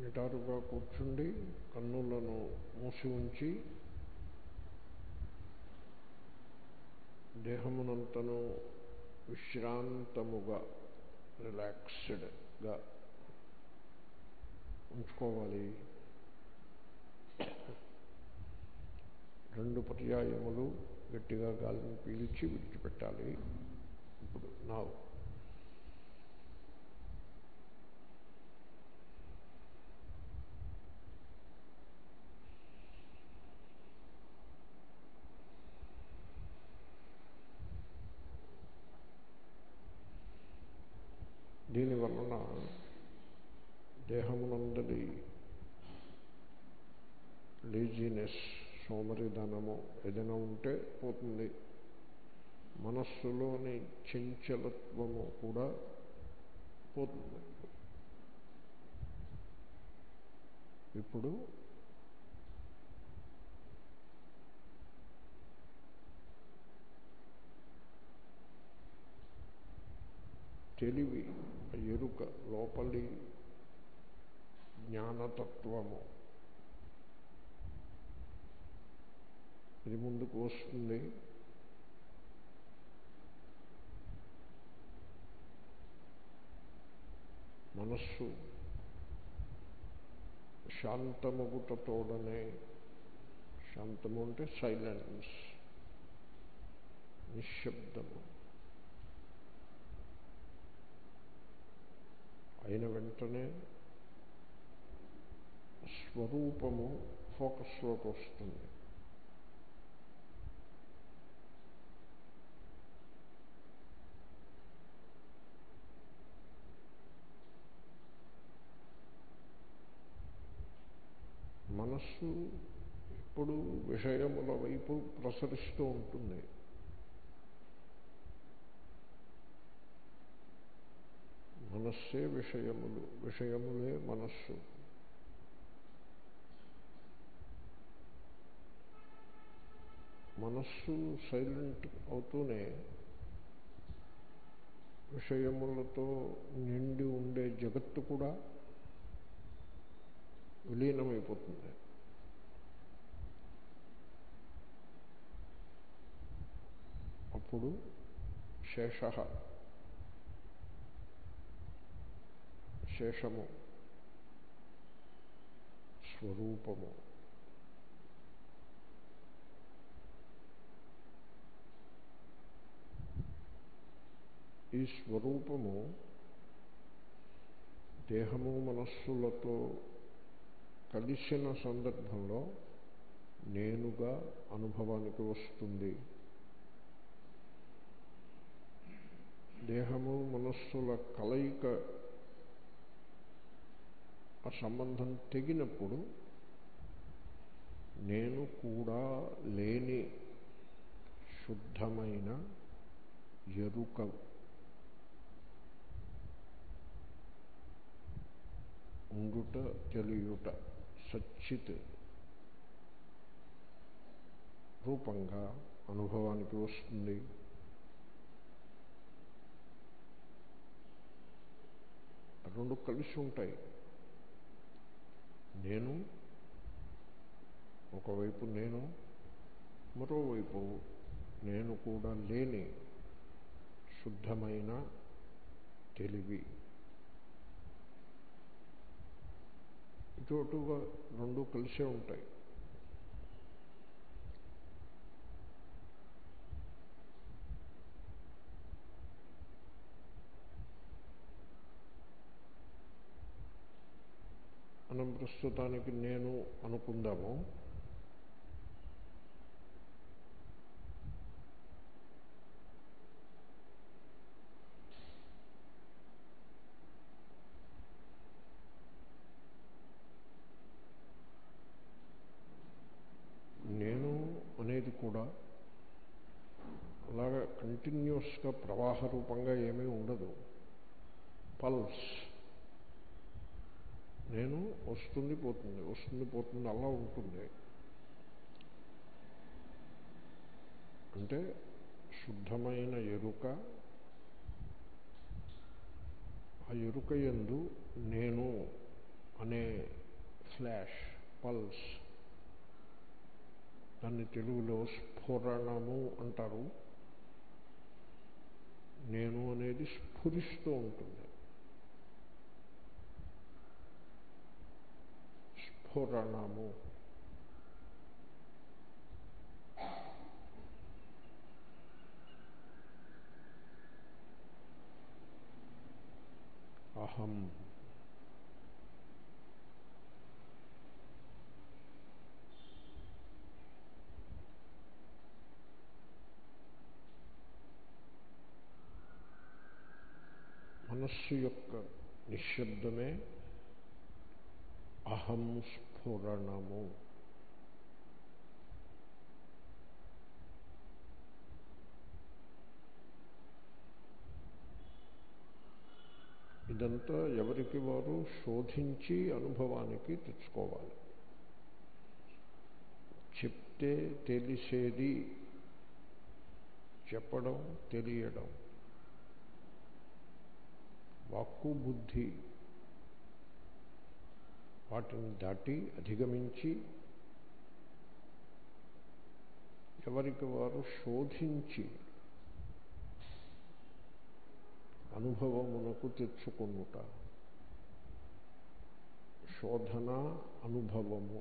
నిటారుగా కూర్చుండి కన్నులను మూసి ఉంచి దేహమునంతను విశ్రాంతముగా రిలాక్స్డ్గా ఉంచుకోవాలి రెండు పర్యాయములు గట్టిగా గాలిని పీల్చి విడిచిపెట్టాలి ఇప్పుడు నా దీనివలన దేహమునందలి లేజినెస్ సోమరిధనము ఏదైనా ఉంటే పోతుంది మనస్సులోని చంచలత్వము కూడా పోతుంది ఇప్పుడు తెలివి ఎరుక లోపలి జ్ఞానతత్వము ఇది ముందుకు వస్తుంది మనస్సు శాంతమగుటతోడనే శాంతము అంటే సైలెన్స్ నిశ్శబ్దము అయిన వెంటనే స్వరూపము ఫోకస్లోకి వస్తుంది మనస్సు ఇప్పుడు విషయముల వైపు ప్రసరిస్తూ ఉంటుంది మనస్సే విషయములు విషయములే మనస్సు మనస్సు సైలెంట్ అవుతూనే విషయములతో నిండి ఉండే జగత్తు కూడా విలీనమైపోతుంది అప్పుడు శేష శేషము స్వరూపము ఈ స్వరూపము దేహము మనస్సులతో కలిసిన సందర్భంలో నేనుగా అనుభవానికి వస్తుంది దేహము మనస్సుల కలయిక ఆ సంబంధం తెగినప్పుడు నేను కూడా లేని శుద్ధమైన ఎరుక ఉండుట తెలియుట సచ్చిత్ రూపంగా అనుభవానికి వస్తుంది రెండు కలిసి ఉంటాయి నేను ఒకవైపు నేను మరోవైపు నేను కూడా లేని శుద్ధమైన తెలివి ఇటుగా రెండు కలిసే ఉంటాయి మనం ప్రస్తుతానికి నేను అనుకుందాము నేను అనేది కూడా అలాగా కంటిన్యూస్గా ప్రవాహ రూపంగా ఏమీ ఉండదు పల్స్ నేను వస్తుంది పోతుంది వస్తుంది పోతుంది అలా ఉంటుంది అంటే శుద్ధమైన ఎరుక ఆ ఎరుక ఎందు నేను అనే ఫ్లాష్ పల్స్ దాన్ని తెలుగులో స్ఫురణము అంటారు నేను అనేది స్ఫురిస్తూ ఉంటుంది స్ఫురణము అహం మనస్సు యొక్క నిశ్శబ్దమే అహం స్ఫురణము ఇదంతా ఎవరికి వారు శోధించి అనుభవానికి తెచ్చుకోవాలి చెప్తే తెలిసేది చెప్పడం తెలియడం వాక్కు బుద్ధి వాటిని దాటి అధిగమించి ఎవరికి వారు శోధించి అనుభవమునకు తెచ్చుకునుట శోధన అనుభవము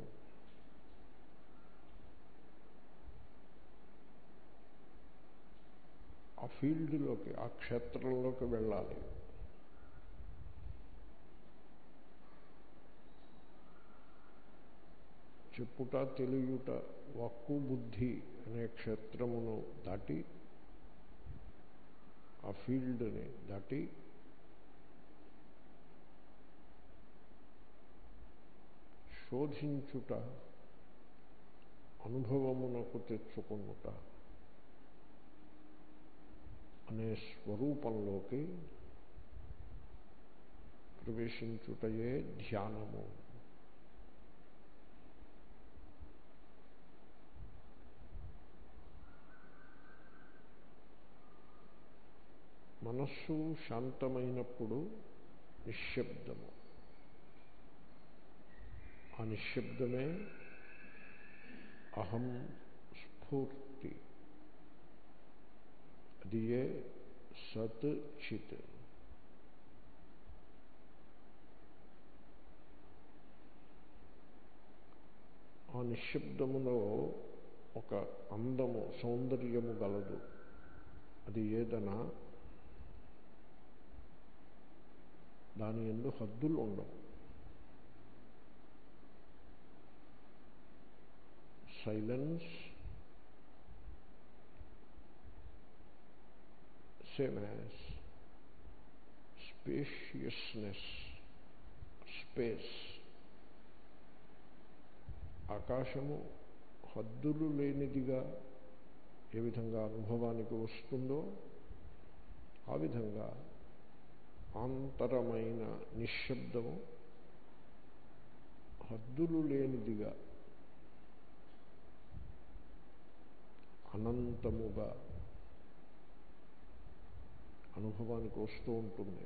ఆ ఫీల్డ్లోకి ఆ క్షేత్రంలోకి వెళ్ళాలి చెప్పుట తెలియుట వక్కు బుద్ధి అనే క్షేత్రమును దాటి ఆ ఫీల్డ్ని దాటి శోధించుట అనుభవమునకు తెచ్చుకునుట అనే స్వరూపంలోకి ప్రవేశించుటయే ధ్యానము మనస్సు శాంతమైనప్పుడు నిశ్శబ్దము ఆ నిశ్శబ్దమే అహం స్ఫూర్తి అది ఏ సత్ చిత్ ఆ నిశ్శబ్దములో ఒక అందము సౌందర్యము గలదు అది ఏదనా దాని ఎందు హద్దులు ఉండవు silence same as spaciousness space ఆకాశము హద్దులు లేనిదిగా ఏ విధంగా అనుభవానికి వస్తుందో ఆ విధంగా ఆంతరమైన నిశ్శబ్దము హద్దులు లేనిదిగా అనంతముగా అనుభవానికి వస్తూ ఉంటుంది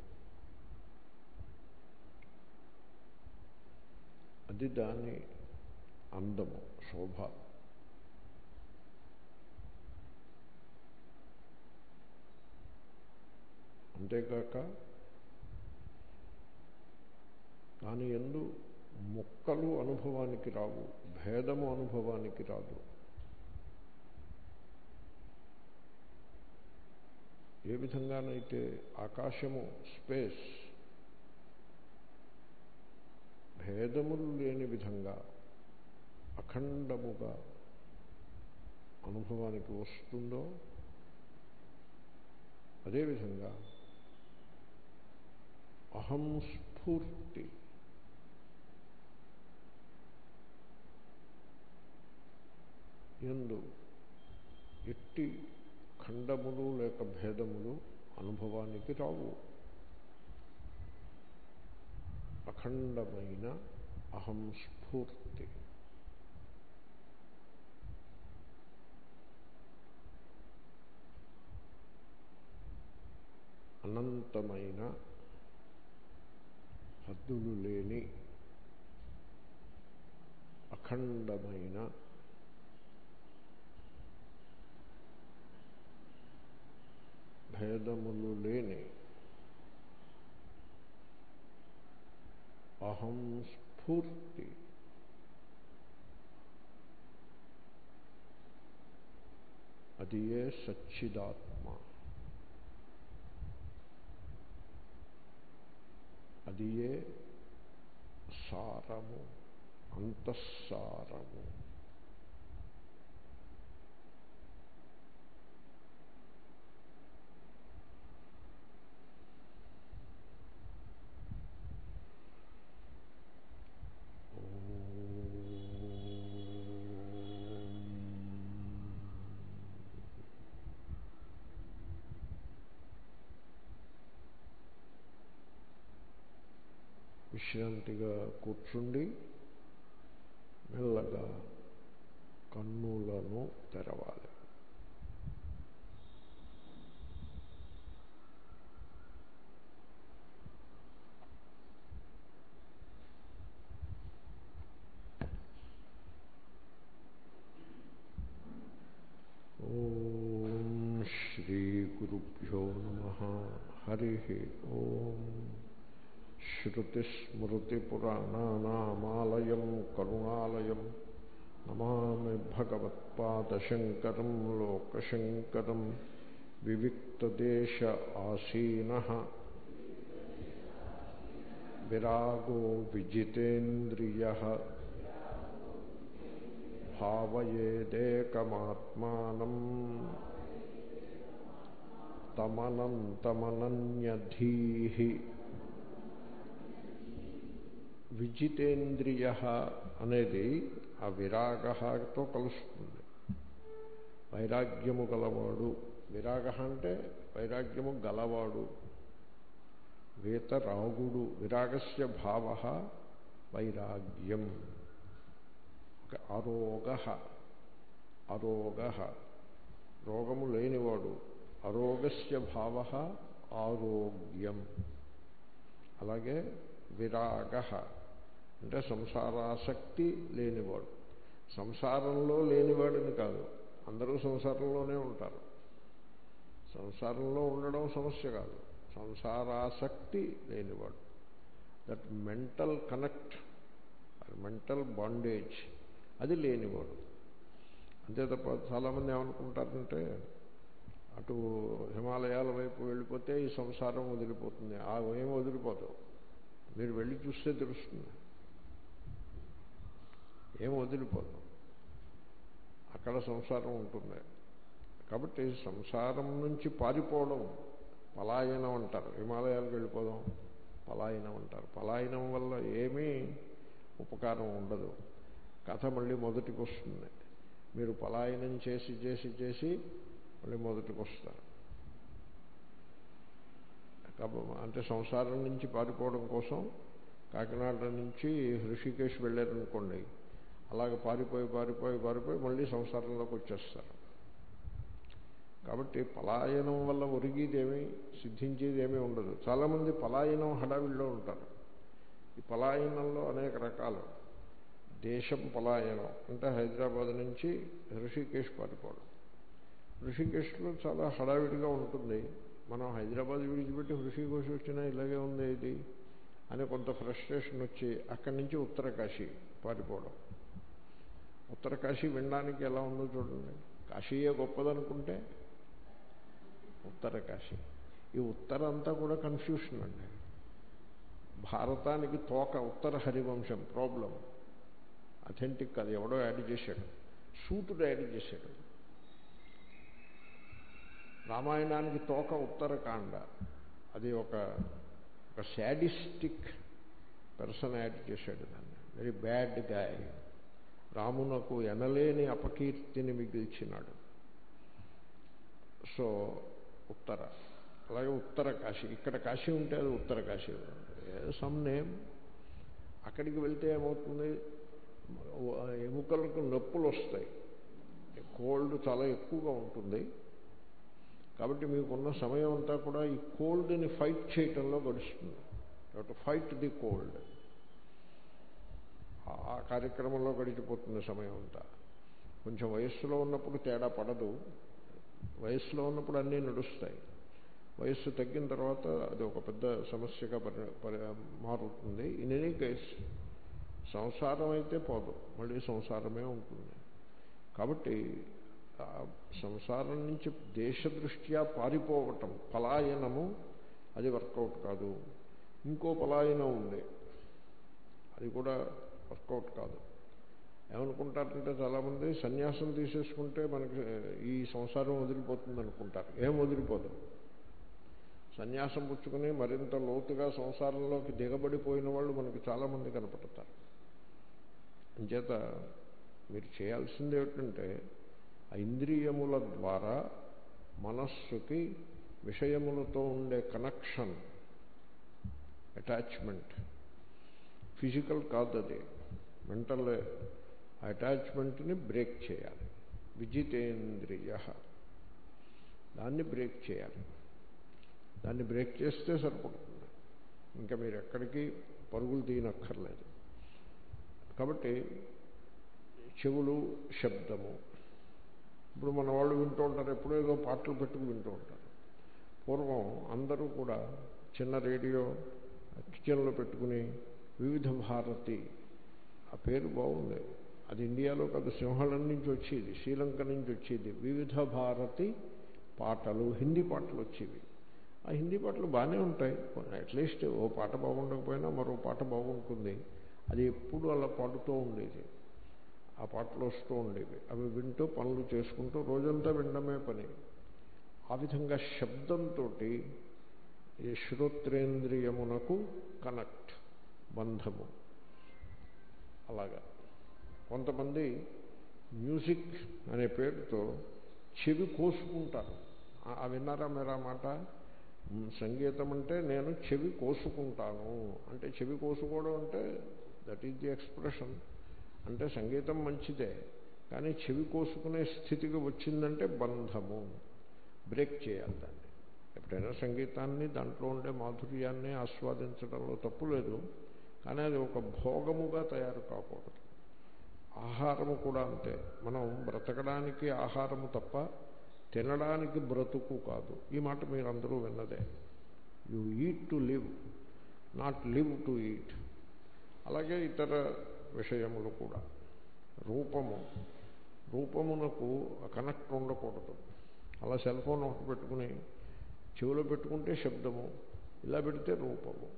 అది దాని అందము శోభ అంతేకాక దాని ఎందు ముక్కలు అనుభవానికి రావు భేదము అనుభవానికి రాదు ఏ విధంగానైతే ఆకాశము స్పేస్ భేదములు లేని విధంగా అఖండముగా అనుభవానికి వస్తుందో అదేవిధంగా అహం స్ఫూర్తి ఎందు ఎట్టి ఖండములు లేక భేదములు అనుభవానికి రావు అఖండమైన అహం స్ఫూర్తి అనంతమైన హద్దులు లేని అఖండమైన భేదములు లేని అహం స్ఫూర్తి అది ఏ సచ్చిదాత్మ అది ఏ సారము అంతఃసారము విశ్రాంతిగా కూర్చుండి మెల్లగా కన్నులను తెరవాలి ఓం శ్రీ గురుభ్యో నమ హరి ఓం श्रुतिस्मृतिपुराणानामालयं करुणालयं नमामि भगवत्पादशङ्करं लोकशङ्करं विविक्तदेश आसीनः विरागो विजितेन्द्रियः भावयेदेकमात्मानम् तमनन्तमनन्यधीः విజితేంద్రియ అనేది ఆ విరాగతో కలుస్తుంది వైరాగ్యము గలవాడు విరాగ అంటే వైరాగ్యము గలవాడు వేతరాగుడు విరాగస్య భావ వైరాగ్యం అరోగ అరోగ రోగము లేనివాడు అరోగస్య భావ ఆరోగ్యం అలాగే విరాగ అంటే సంసారాసక్తి లేనివాడు సంసారంలో లేనివాడని కాదు అందరూ సంసారంలోనే ఉంటారు సంసారంలో ఉండడం సమస్య కాదు సంసారాసక్తి లేనివాడు that mental connect mental bondage అది లేనివాడు అంతే తప్ప చాలామంది ఏమనుకుంటారంటే అటు హిమాలయాల వైపు వెళ్ళిపోతే ఈ సంసారం వదిలిపోతుంది ఆ ఏం వదిలిపోతావు మీరు వెళ్ళి చూస్తే తెలుస్తుంది ఏం వదిలిపోదు అక్కడ సంసారం ఉంటుంది కాబట్టి సంసారం నుంచి పారిపోవడం పలాయనం అంటారు హిమాలయాలకు వెళ్ళిపోదాం పలాయనం అంటారు పలాయనం వల్ల ఏమీ ఉపకారం ఉండదు కథ మళ్ళీ మొదటికి వస్తుంది మీరు పలాయనం చేసి చేసి చేసి మళ్ళీ మొదటికి వస్తారు అంటే సంసారం నుంచి పారిపోవడం కోసం కాకినాడ నుంచి హృషికేశ్ వెళ్ళారనుకోండి అలాగ పారిపోయి పారిపోయి పారిపోయి మళ్ళీ సంసారంలోకి వచ్చేస్తారు కాబట్టి పలాయనం వల్ల ఒరిగేదేమీ సిద్ధించేదేమీ ఉండదు చాలామంది పలాయనం హడావిడిలో ఉంటారు ఈ పలాయనంలో అనేక రకాలు దేశం పలాయనం అంటే హైదరాబాద్ నుంచి హృషికేశ్ పారిపోవడం హృషికేశ్లో చాలా హడావిడిగా ఉంటుంది మనం హైదరాబాద్ విడిచిపెట్టి హృషికేశ్ వచ్చినా ఇలాగే ఉంది ఇది అని కొంత ఫ్రస్ట్రేషన్ వచ్చి అక్కడి నుంచి ఉత్తరకాశీ పారిపోవడం ఉత్తరకాశీ వినడానికి ఎలా ఉందో చూడండి కాశీయే గొప్పదనుకుంటే ఉత్తరకాశీ ఈ ఉత్తర అంతా కూడా కన్ఫ్యూషన్ అండి భారతానికి తోక ఉత్తర హరివంశం ప్రాబ్లం అథెంటిక్ అది ఎవడో యాడ్ చేశాడు సూటుడు యాడ్ చేశాడు రామాయణానికి తోక ఉత్తరకాండ అది ఒక ఒక శాడిస్టిక్ పర్సన్ యాడ్ చేశాడు దాన్ని వెరీ బ్యాడ్ గాయ్ రామునకు ఎనలేని అపకీర్తిని మిగిల్చినాడు సో ఉత్తర అలాగే ఉత్తర కాశీ ఇక్కడ కాశీ ఉంటే అది ఉత్తర కాశీ సమ్ నేమ్ అక్కడికి వెళ్తే ఏమవుతుంది ఎముకలకు నొప్పులు వస్తాయి కోల్డ్ చాలా ఎక్కువగా ఉంటుంది కాబట్టి మీకున్న సమయం అంతా కూడా ఈ కోల్డ్ని ఫైట్ చేయటంలో గడుస్తుంది టు ఫైట్ ది కోల్డ్ ఆ కార్యక్రమంలో గడిచిపోతుంది సమయం అంతా కొంచెం వయస్సులో ఉన్నప్పుడు తేడా పడదు వయస్సులో ఉన్నప్పుడు అన్నీ నడుస్తాయి వయస్సు తగ్గిన తర్వాత అది ఒక పెద్ద సమస్యగా పరి పరి మారుతుంది ఇన్ ఎనీ కేస్ సంసారం అయితే పోదు మళ్ళీ సంసారమే ఉంటుంది కాబట్టి ఆ సంసారం నుంచి దేశదృష్ట్యా పారిపోవటం పలాయనము అది వర్కౌట్ కాదు ఇంకో పలాయనం ఉంది అది కూడా వర్కౌట్ కాదు ఏమనుకుంటారంటే చాలామంది సన్యాసం తీసేసుకుంటే మనకి ఈ సంసారం వదిలిపోతుంది అనుకుంటారు ఏం వదిలిపోదు సన్యాసం పుచ్చుకుని మరింత లోతుగా సంసారంలోకి దిగబడిపోయిన వాళ్ళు మనకి చాలామంది కనపడతారు అంచేత మీరు చేయాల్సింది ఏమిటంటే ఆ ఇంద్రియముల ద్వారా మనస్సుకి విషయములతో ఉండే కనెక్షన్ అటాచ్మెంట్ ఫిజికల్ కాదు అది మెంటల్ అటాచ్మెంట్ని బ్రేక్ చేయాలి విజితేంద్రియ దాన్ని బ్రేక్ చేయాలి దాన్ని బ్రేక్ చేస్తే సరిపడుతుంది ఇంకా మీరు ఎక్కడికి పరుగులు తీయనక్కర్లేదు కాబట్టి చెవులు శబ్దము ఇప్పుడు మన వాళ్ళు వింటూ ఉంటారు ఎప్పుడో ఏదో పాటలు పెట్టుకు వింటూ ఉంటారు పూర్వం అందరూ కూడా చిన్న రేడియో కిచెన్లో పెట్టుకుని వివిధ భారతి ఆ పేరు బాగుంది అది ఇండియాలో కాదు సింహళం నుంచి వచ్చేది శ్రీలంక నుంచి వచ్చేది వివిధ భారతి పాటలు హిందీ పాటలు వచ్చేవి ఆ హిందీ పాటలు బాగానే ఉంటాయి అట్లీస్ట్ ఓ పాట బాగుండకపోయినా మరో పాట బాగుంటుంది అది ఎప్పుడు అలా పాడుతూ ఉండేది ఆ పాటలు వస్తూ ఉండేవి అవి వింటూ పనులు చేసుకుంటూ రోజంతా వినడమే పని ఆ విధంగా శబ్దంతో ఈ శ్రోత్రేంద్రియమునకు కనెక్ట్ బంధము అలాగా కొంతమంది మ్యూజిక్ అనే పేరుతో చెవి కోసుకుంటారు ఆ విన్నారా మీరా మాట సంగీతం అంటే నేను చెవి కోసుకుంటాను అంటే చెవి కోసుకోవడం అంటే దట్ ఈజ్ ది ఎక్స్ప్రెషన్ అంటే సంగీతం మంచిదే కానీ చెవి కోసుకునే స్థితికి వచ్చిందంటే బంధము బ్రేక్ చేయాలి దాన్ని ఎప్పుడైనా సంగీతాన్ని దాంట్లో ఉండే మాధుర్యాన్ని ఆస్వాదించడంలో తప్పు లేదు కానీ అది ఒక భోగముగా తయారు కాకూడదు ఆహారము కూడా అంతే మనం బ్రతకడానికి ఆహారము తప్ప తినడానికి బ్రతుకు కాదు ఈ మాట మీరందరూ విన్నదే you eat to live not live to eat అలాగే ఇతర విషయములు కూడా రూపము రూపమునకు కనెక్ట్ ఉండకూడదు అలా సెల్ ఫోన్ ఒకటి పెట్టుకుని చెవిలో పెట్టుకుంటే శబ్దము ఇలా పెడితే రూపము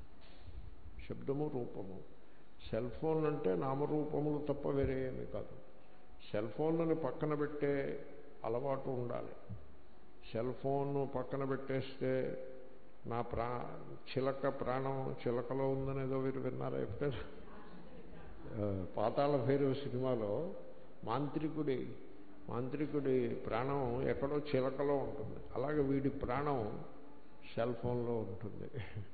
శబ్దము రూపము సెల్ ఫోన్ అంటే నామరూపములు తప్ప వేరే ఏమీ కాదు సెల్ ఫోన్లని పక్కన పెట్టే అలవాటు ఉండాలి సెల్ ఫోన్ పక్కన పెట్టేస్తే నా ప్రా చిలక ప్రాణం చిలకలో ఉందని ఏదో మీరు విన్నారా ఎప్పుడైనా పాతాళ భైరవ సినిమాలో మాంత్రికుడి మాంత్రికుడి ప్రాణం ఎక్కడో చిలకలో ఉంటుంది అలాగే వీడి ప్రాణం సెల్ ఫోన్లో ఉంటుంది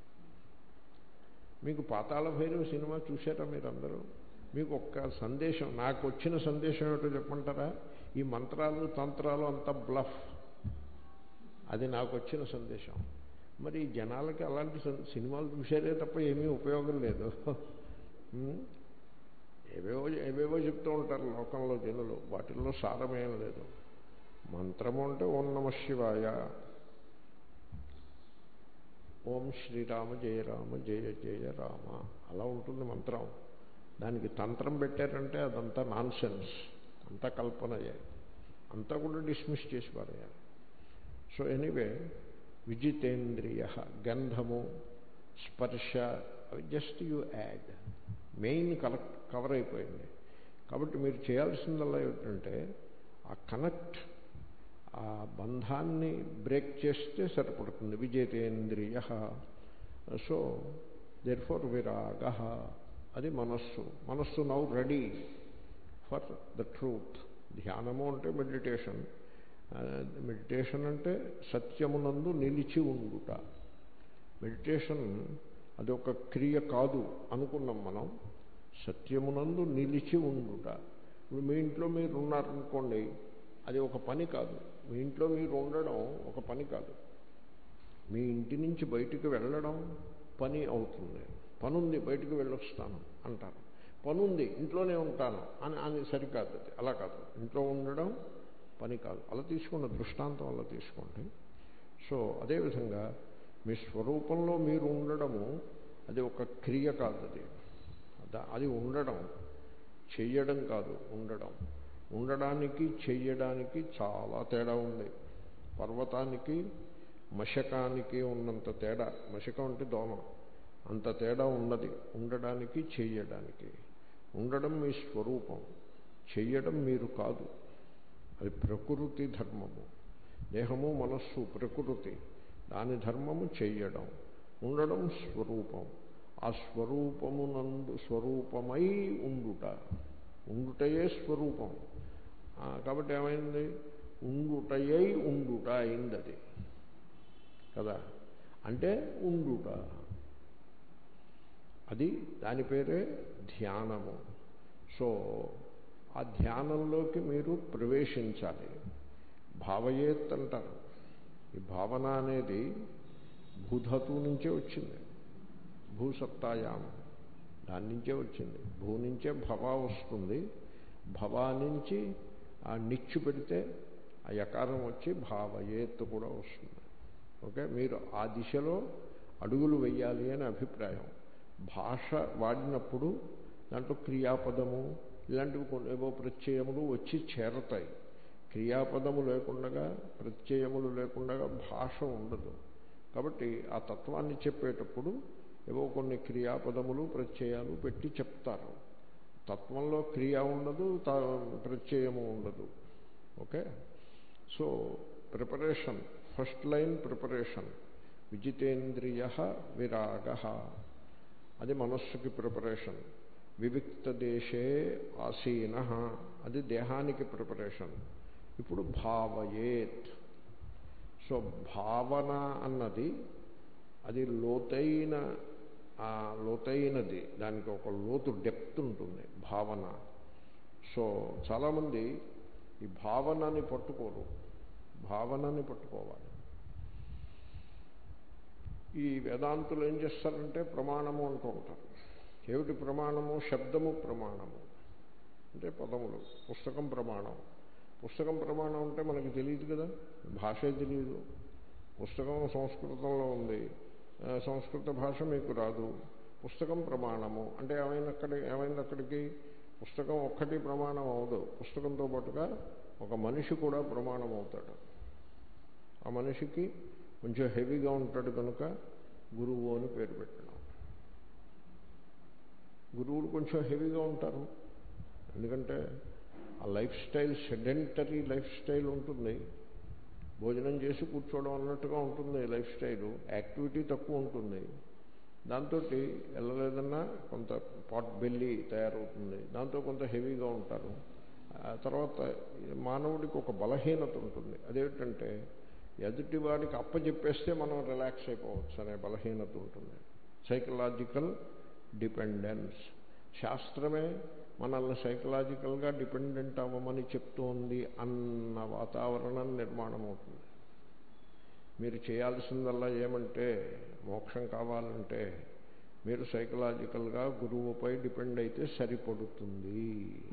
మీకు పాతాళ భైరవ సినిమా చూసారా మీరందరూ మీకు ఒక్క సందేశం నాకు వచ్చిన సందేశం ఏమిటో చెప్పమంటారా ఈ మంత్రాలు తంత్రాలు అంతా బ్లఫ్ అది నాకు వచ్చిన సందేశం మరి జనాలకి అలాంటి సినిమాలు చూసారే తప్ప ఏమీ ఉపయోగం లేదు ఏవేవో ఏవేవో చెప్తూ ఉంటారు లోకంలో జనులు వాటిల్లో సారమేం లేదు మంత్రము అంటే ఓం నమ శివాయ ఓం శ్రీరామ జయ రామ జయ జయ రామ అలా ఉంటుంది మంత్రం దానికి తంత్రం పెట్టారంటే అదంతా నాన్ సెన్స్ అంతా కల్పనయే అంతా కూడా డిస్మిస్ చేసి పారేయాలి సో ఎనీవే విజితేంద్రియ గంధము స్పర్శ అవి just you add main collect cover అయిపోయింది కాబట్టి మీరు చేయాల్సిందల్లా ఏమిటంటే ఆ కనెక్ట్ ఆ బంధాన్ని బ్రేక్ చేస్తే సరిపడుతుంది విజేతేంద్రియ సో దేర్ ఫార్ విరాగ అది మనస్సు మనస్సు now ready for the truth ధ్యానము అంటే మెడిటేషన్ మెడిటేషన్ అంటే సత్యమునందు నిలిచి ఉండుట మెడిటేషన్ అది ఒక క్రియ కాదు అనుకున్నాం మనం సత్యమునందు నిలిచి ఉండుట ఇప్పుడు మీ ఇంట్లో మీరు ఉన్నారనుకోండి అది ఒక పని కాదు మీ ఇంట్లో మీరు ఉండడం ఒక పని కాదు మీ ఇంటి నుంచి బయటికి వెళ్ళడం పని అవుతుంది పనుంది బయటికి వెళ్ళొస్తాను అంటారు పని ఉంది ఇంట్లోనే ఉంటాను అని అని సరికాదు అది అలా కాదు ఇంట్లో ఉండడం పని కాదు అలా తీసుకోండి దృష్టాంతం అలా తీసుకోండి సో అదేవిధంగా మీ స్వరూపంలో మీరు ఉండడము అది ఒక క్రియ కాదు అది దా- అది ఉండడం చెయ్యడం కాదు ఉండడం ఉండడానికి చెయ్యడానికి చాలా తేడా ఉంది పర్వతానికి మశకానికి ఉన్నంత తేడా మశకం అంటే దోమ అంత తేడా ఉన్నది ఉండడానికి చెయ్యడానికి ఉండడం మీ స్వరూపం చెయ్యడం మీరు కాదు అది ప్రకృతి ధర్మము దేహము మనస్సు ప్రకృతి దాని ధర్మము చెయ్యడం ఉండడం స్వరూపం ఆ స్వరూపమునందు స్వరూపమై ఉండుట ఉండుటయే స్వరూపం ఆ, కాబట్టి ఏమైంది ఉండుటయై ఉండుట అయింది అది కదా అంటే ఉండుట అది దాని పేరే ధ్యానము సో ఆ ధ్యానంలోకి మీరు ప్రవేశించాలి భావయేత్ అంటారు ఈ భావన అనేది భూధతువు నుంచే వచ్చింది భూసత్తాయాం దాని నుంచే వచ్చింది భూ నుంచే భవ వస్తుంది భవ నుంచి ఆ నిచ్చు పెడితే ఆ యకారం వచ్చి భావయేత్ కూడా వస్తుంది ఓకే మీరు ఆ దిశలో అడుగులు వెయ్యాలి అని అభిప్రాయం భాష వాడినప్పుడు దాంట్లో క్రియాపదము ఇలాంటివి కొన్ని ఏవో ప్రత్యయములు వచ్చి చేరతాయి క్రియాపదము లేకుండా ప్రత్యయములు లేకుండా భాష ఉండదు కాబట్టి ఆ తత్వాన్ని చెప్పేటప్పుడు ఏవో కొన్ని క్రియాపదములు ప్రత్యయాలు పెట్టి చెప్తారు తత్వంలో క్రియ ఉండదు తా ప్రత్యయము ఉండదు okay so preparation first line preparation విజితేంద్రియ విరాగ అది మనస్సుకి ప్రిపరేషన్ వివిక్త దేశే ఆసీన అది దేహానికి ప్రిపరేషన్ ఇప్పుడు భావయేత్ సో భావన అన్నది అది లోతైన ఆ లోతైనది దానికి ఒక లోతు డెప్త్ ఉంటుంది భావన సో చాలామంది ఈ భావనని పట్టుకోరు భావనని పట్టుకోవాలి ఈ వేదాంతులు ఏం చేస్తారంటే ప్రమాణము అంటూ ఉంటారు ఏమిటి ప్రమాణము శబ్దము ప్రమాణము అంటే పదములు పుస్తకం ప్రమాణం పుస్తకం ప్రమాణం అంటే మనకి తెలియదు కదా భాషే తెలియదు పుస్తకం సంస్కృతంలో ఉంది ఆ, సంస్కృత భాష మీకు రాదు పుస్తకం ప్రమాణము అంటే ఏమైంది అక్కడ ఏమైంది అక్కడికి పుస్తకం ఒక్కటి ప్రమాణం అవదు పుస్తకంతో పాటుగా ఒక మనిషి కూడా ప్రమాణం అవుతాడు ఆ మనిషికి కొంచెం హెవీగా ఉంటాడు కనుక గురువు అని పేరు పెట్టడం గురువులు కొంచెం హెవీగా ఉంటారు ఎందుకంటే ఆ lifestyle sedentary lifestyle ఉంటుంది భోజనం చేసి కూర్చోవడం అన్నట్టుగా ఉంటుంది లైఫ్ స్టైలు యాక్టివిటీ తక్కువ ఉంటుంది దాంతో వెళ్ళలేదన్నా కొంత పాట్ బెల్లి తయారవుతుంది దాంతో కొంత హెవీగా ఉంటారు ఆ తర్వాత మానవుడికి ఒక బలహీనత ఉంటుంది అదేమిటంటే ఎదుటి వాడికి అప్పచెప్పేస్తే మనం రిలాక్స్ అయిపోవచ్చు అనే బలహీనత ఉంటుంది సైకలాజికల్ డిపెండెన్స్ శాస్త్రమే మనల్ని సైకలాజికల్గా డిపెండెంట్ అవ్వమని చెప్తోంది అన్న వాతావరణం నిర్మాణం అవుతుంది మీరు చేయాల్సిందల్లా ఏమంటే మోక్షం కావాలంటే మీరు సైకలాజికల్గా గురువుపై డిపెండ్ అయితే సరిపడుతుంది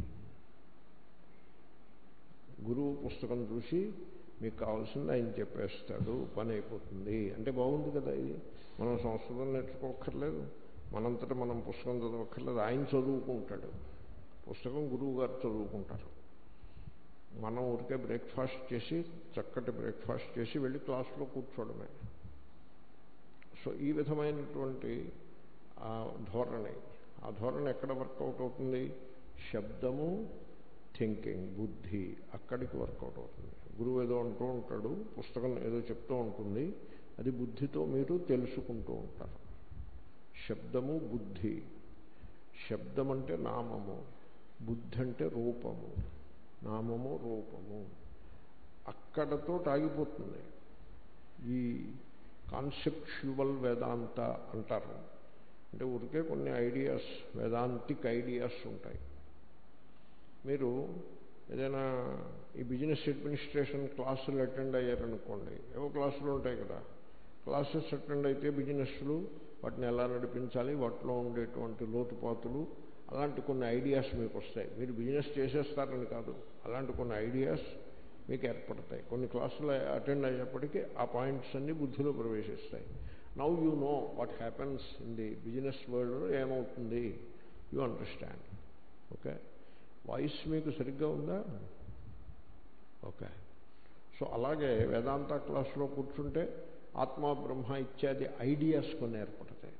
గురువు పుస్తకం చూసి మీకు కావాల్సింది ఆయన చెప్పేస్తాడు పని అయిపోతుంది అంటే బాగుంది కదా ఇది మనం సంస్కృతం నేర్చుకోక్కర్లేదు మనంతటా మనం పుస్తకం చదవక్కర్లేదు ఆయన చదువుకుంటాడు పుస్తకం గురువు గారు చదువుకుంటారు మనం ఊరికే బ్రేక్ఫాస్ట్ చేసి చక్కటి బ్రేక్ఫాస్ట్ చేసి వెళ్ళి క్లాసులో కూర్చోవడమే సో ఈ విధమైనటువంటి ఆ ధోరణి ఆ ధోరణి ఎక్కడ వర్కౌట్ అవుతుంది శబ్దము థింకింగ్ బుద్ధి అక్కడికి వర్కౌట్ అవుతుంది గురువు ఏదో అంటూ ఉంటాడు పుస్తకం ఏదో చెప్తూ ఉంటుంది అది బుద్ధితో మీరు తెలుసుకుంటూ ఉంటారు శబ్దము బుద్ధి శబ్దం అంటే నామము బుద్ధి అంటే రూపము నామము రూపము అక్కడతో ఆగిపోతుంది ఈ కాన్సెప్చువల్ వేదాంత అంటారు అంటే ఊరికే కొన్ని ఐడియాస్ వేదాంతిక్ ఐడియాస్ ఉంటాయి మీరు ఏదైనా ఈ బిజినెస్ అడ్మినిస్ట్రేషన్ క్లాసులు అటెండ్ అయ్యారనుకోండి ఏవో క్లాసులు ఉంటాయి కదా క్లాసెస్ అటెండ్ అయితే బిజినెస్లు వాటిని ఎలా నడిపించాలి వాటిలో ఉండేటువంటి లోతుపాతులు అలాంటి కొన్ని ఐడియాస్ మీకు వస్తాయి మీరు బిజినెస్ చేసేస్తారని కాదు అలాంటి కొన్ని ఐడియాస్ మీకు ఏర్పడతాయి కొన్ని క్లాసులు అటెండ్ అయ్యేప్పటికీ ఆ పాయింట్స్ అన్నీ బుద్ధిలో ప్రవేశిస్తాయి now you know what happens in the business world ఏమవుతుంది యూ అండర్స్టాండ్ ఓకే వాయిస్ మీకు సరిగ్గా ఉందా ఓకే సో అలాగే వేదాంత క్లాసులో కూర్చుంటే ఆత్మ బ్రహ్మ ఇత్యాది ఐడియాస్ కొన్ని ఏర్పడతాయి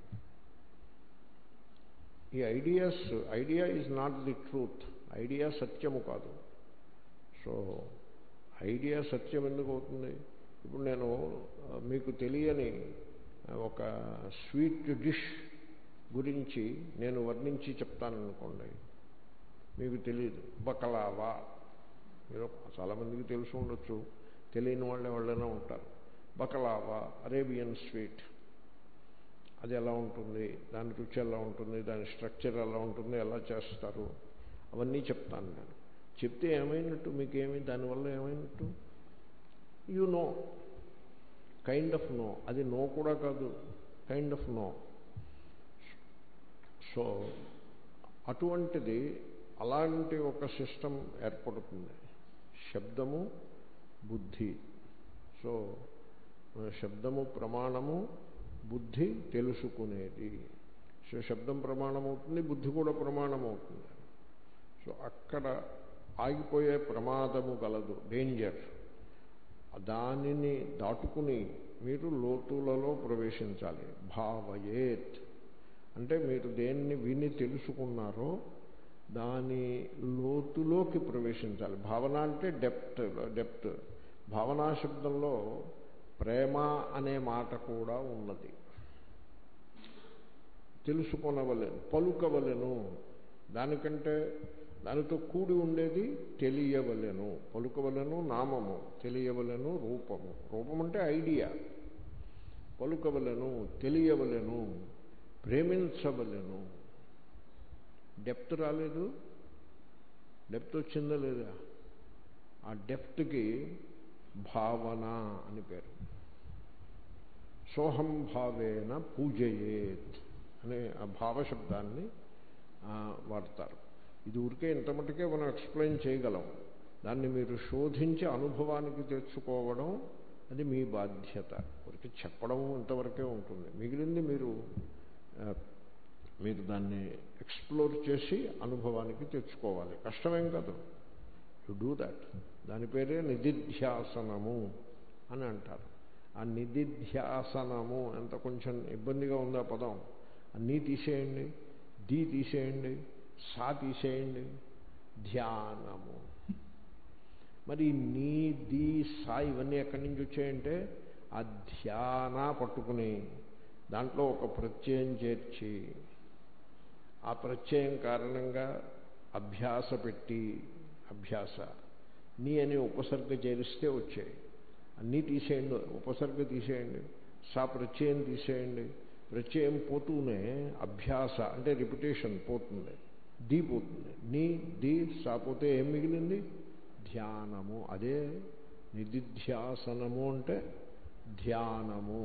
ఈ ideas idea is not the truth idea సత్యము కాదు సో ఐడియా సత్యం ఎందుకు అవుతుంది ఇప్పుడు నేను మీకు తెలియని ఒక స్వీట్ డిష్ గురించి నేను వర్ణించి చెప్తాననుకోండి మీకు తెలియదు బకలావా మీరు చాలామందికి తెలుసు ఉండొచ్చు తెలియని వాళ్ళే వాళ్ళైనా ఉంటారు బకలావా అరేబియన్ స్వీట్ అది ఎలా ఉంటుంది దాని రుచి ఎలా ఉంటుంది దాని స్ట్రక్చర్ ఎలా ఉంటుంది ఎలా చేస్తారు అవన్నీ చెప్తాను నేను చెప్తే ఏమైనట్టు మీకేమి దానివల్ల ఏమైనట్టు you know kind of no అది నో కూడా కాదు కైండ్ ఆఫ్ నో సో అటువంటిది అలాంటి ఒక సిస్టమ్ ఏర్పడుతుంది శబ్దము బుద్ధి సో శబ్దము ప్రమాణము బుద్ధి తెలుసుకునేది సో శబ్దం ప్రమాణం అవుతుంది బుద్ధి కూడా ప్రమాణం అవుతుంది సో అక్కడ ఆగిపోయే ప్రమాదము గలదు డేంజర్ దానిని దాటుకుని మీరు లోతులలో ప్రవేశించాలి భావయేత్ అంటే మీరు దేన్ని విని తెలుసుకున్నారో దాని లోతులోకి ప్రవేశించాలి భావన అంటే డెప్త్ డెప్త్ భావనా శబ్దంలో ప్రేమ అనే మాట కూడా ఉన్నది తెలుసుకొనవలెను పలుకవలెను దానికంటే దానితో కూడి ఉండేది తెలియవలెను పలుకవలెను నామము తెలియవలెను రూపము రూపం అంటే ఐడియా పలుకవలెను తెలియవలెను ప్రేమించవలెను డెప్త్ రాలేదు డెప్త్ వచ్చిందా లేదా ఆ డెప్త్కి భావన అని పేరు సోహం భావేన పూజయేత్ అనే ఆ భావశబ్దాన్ని వాడతారు ఇది ఊరికే ఇంత మటుకే మనం ఎక్స్ప్లెయిన్ చేయగలం దాన్ని మీరు శోధించి అనుభవానికి తెచ్చుకోవడం అది మీ బాధ్యత ఊరికి చెప్పడం ఇంతవరకే ఉంటుంది మిగిలింది మీరు మీరు దాన్ని ఎక్స్ప్లోర్ చేసి అనుభవానికి తెచ్చుకోవాలి కష్టమేం కాదు యు డూ దాట్ దాని పేరే నిధిధ్యాసనము అని అంటారు ఆ నిధిధ్యాసనము ఎంత కొంచెం ఇబ్బందిగా ఉందా పదం అన్నీ తీసేయండి దీ తీసేయండి సా తీసేయండి ధ్యానము మరి నీ దీ సా ఇవన్నీ ఎక్కడి నుంచి వచ్చాయంటే ఆ ధ్యాన పట్టుకుని దాంట్లో ఒక ప్రత్యయం చేర్చి ఆ ప్రత్యయం కారణంగా అభ్యాస పెట్టి అభ్యాస నీ అని ఉపసర్గ చేరిస్తే వచ్చాయి అన్నీ తీసేయండి ఉపసర్గ తీసేయండి సా ప్రత్యయం తీసేయండి ప్రత్యయం పోతూనే అభ్యాస అంటే రిపిటేషన్ పోతుంది దీ పోతుంది నీ దీ సా పోతే ఏం మిగిలింది ధ్యానము అదే నిధిధ్యాసనము అంటే ధ్యానము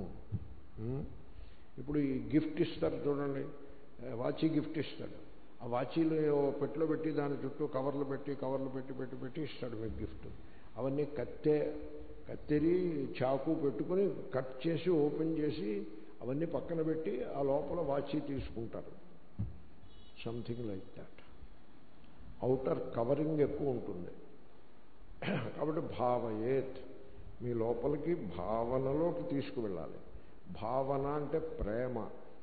ఇప్పుడు ఈ గిఫ్ట్ ఇస్తారు చూడండి వాచీ గిఫ్ట్ ఇస్తాడు ఆ వాచీలు పెట్టిలో పెట్టి దాని చుట్టూ కవర్లు పెట్టి కవర్లు పెట్టి పెట్టి పెట్టి ఇస్తాడు మీకు గిఫ్ట్ అవన్నీ కత్తె కత్తెరి చాకు పెట్టుకుని కట్ చేసి ఓపెన్ చేసి అవన్నీ పక్కన పెట్టి ఆ లోపల వాచీ తీసుకుంటారు something like that outer covering ఎక్కువ ఉంటుంది కాబట్టి భావయేత్ మీ లోపలికి భావనలోకి తీసుకువెళ్ళాలి భావన అంటే ప్రేమ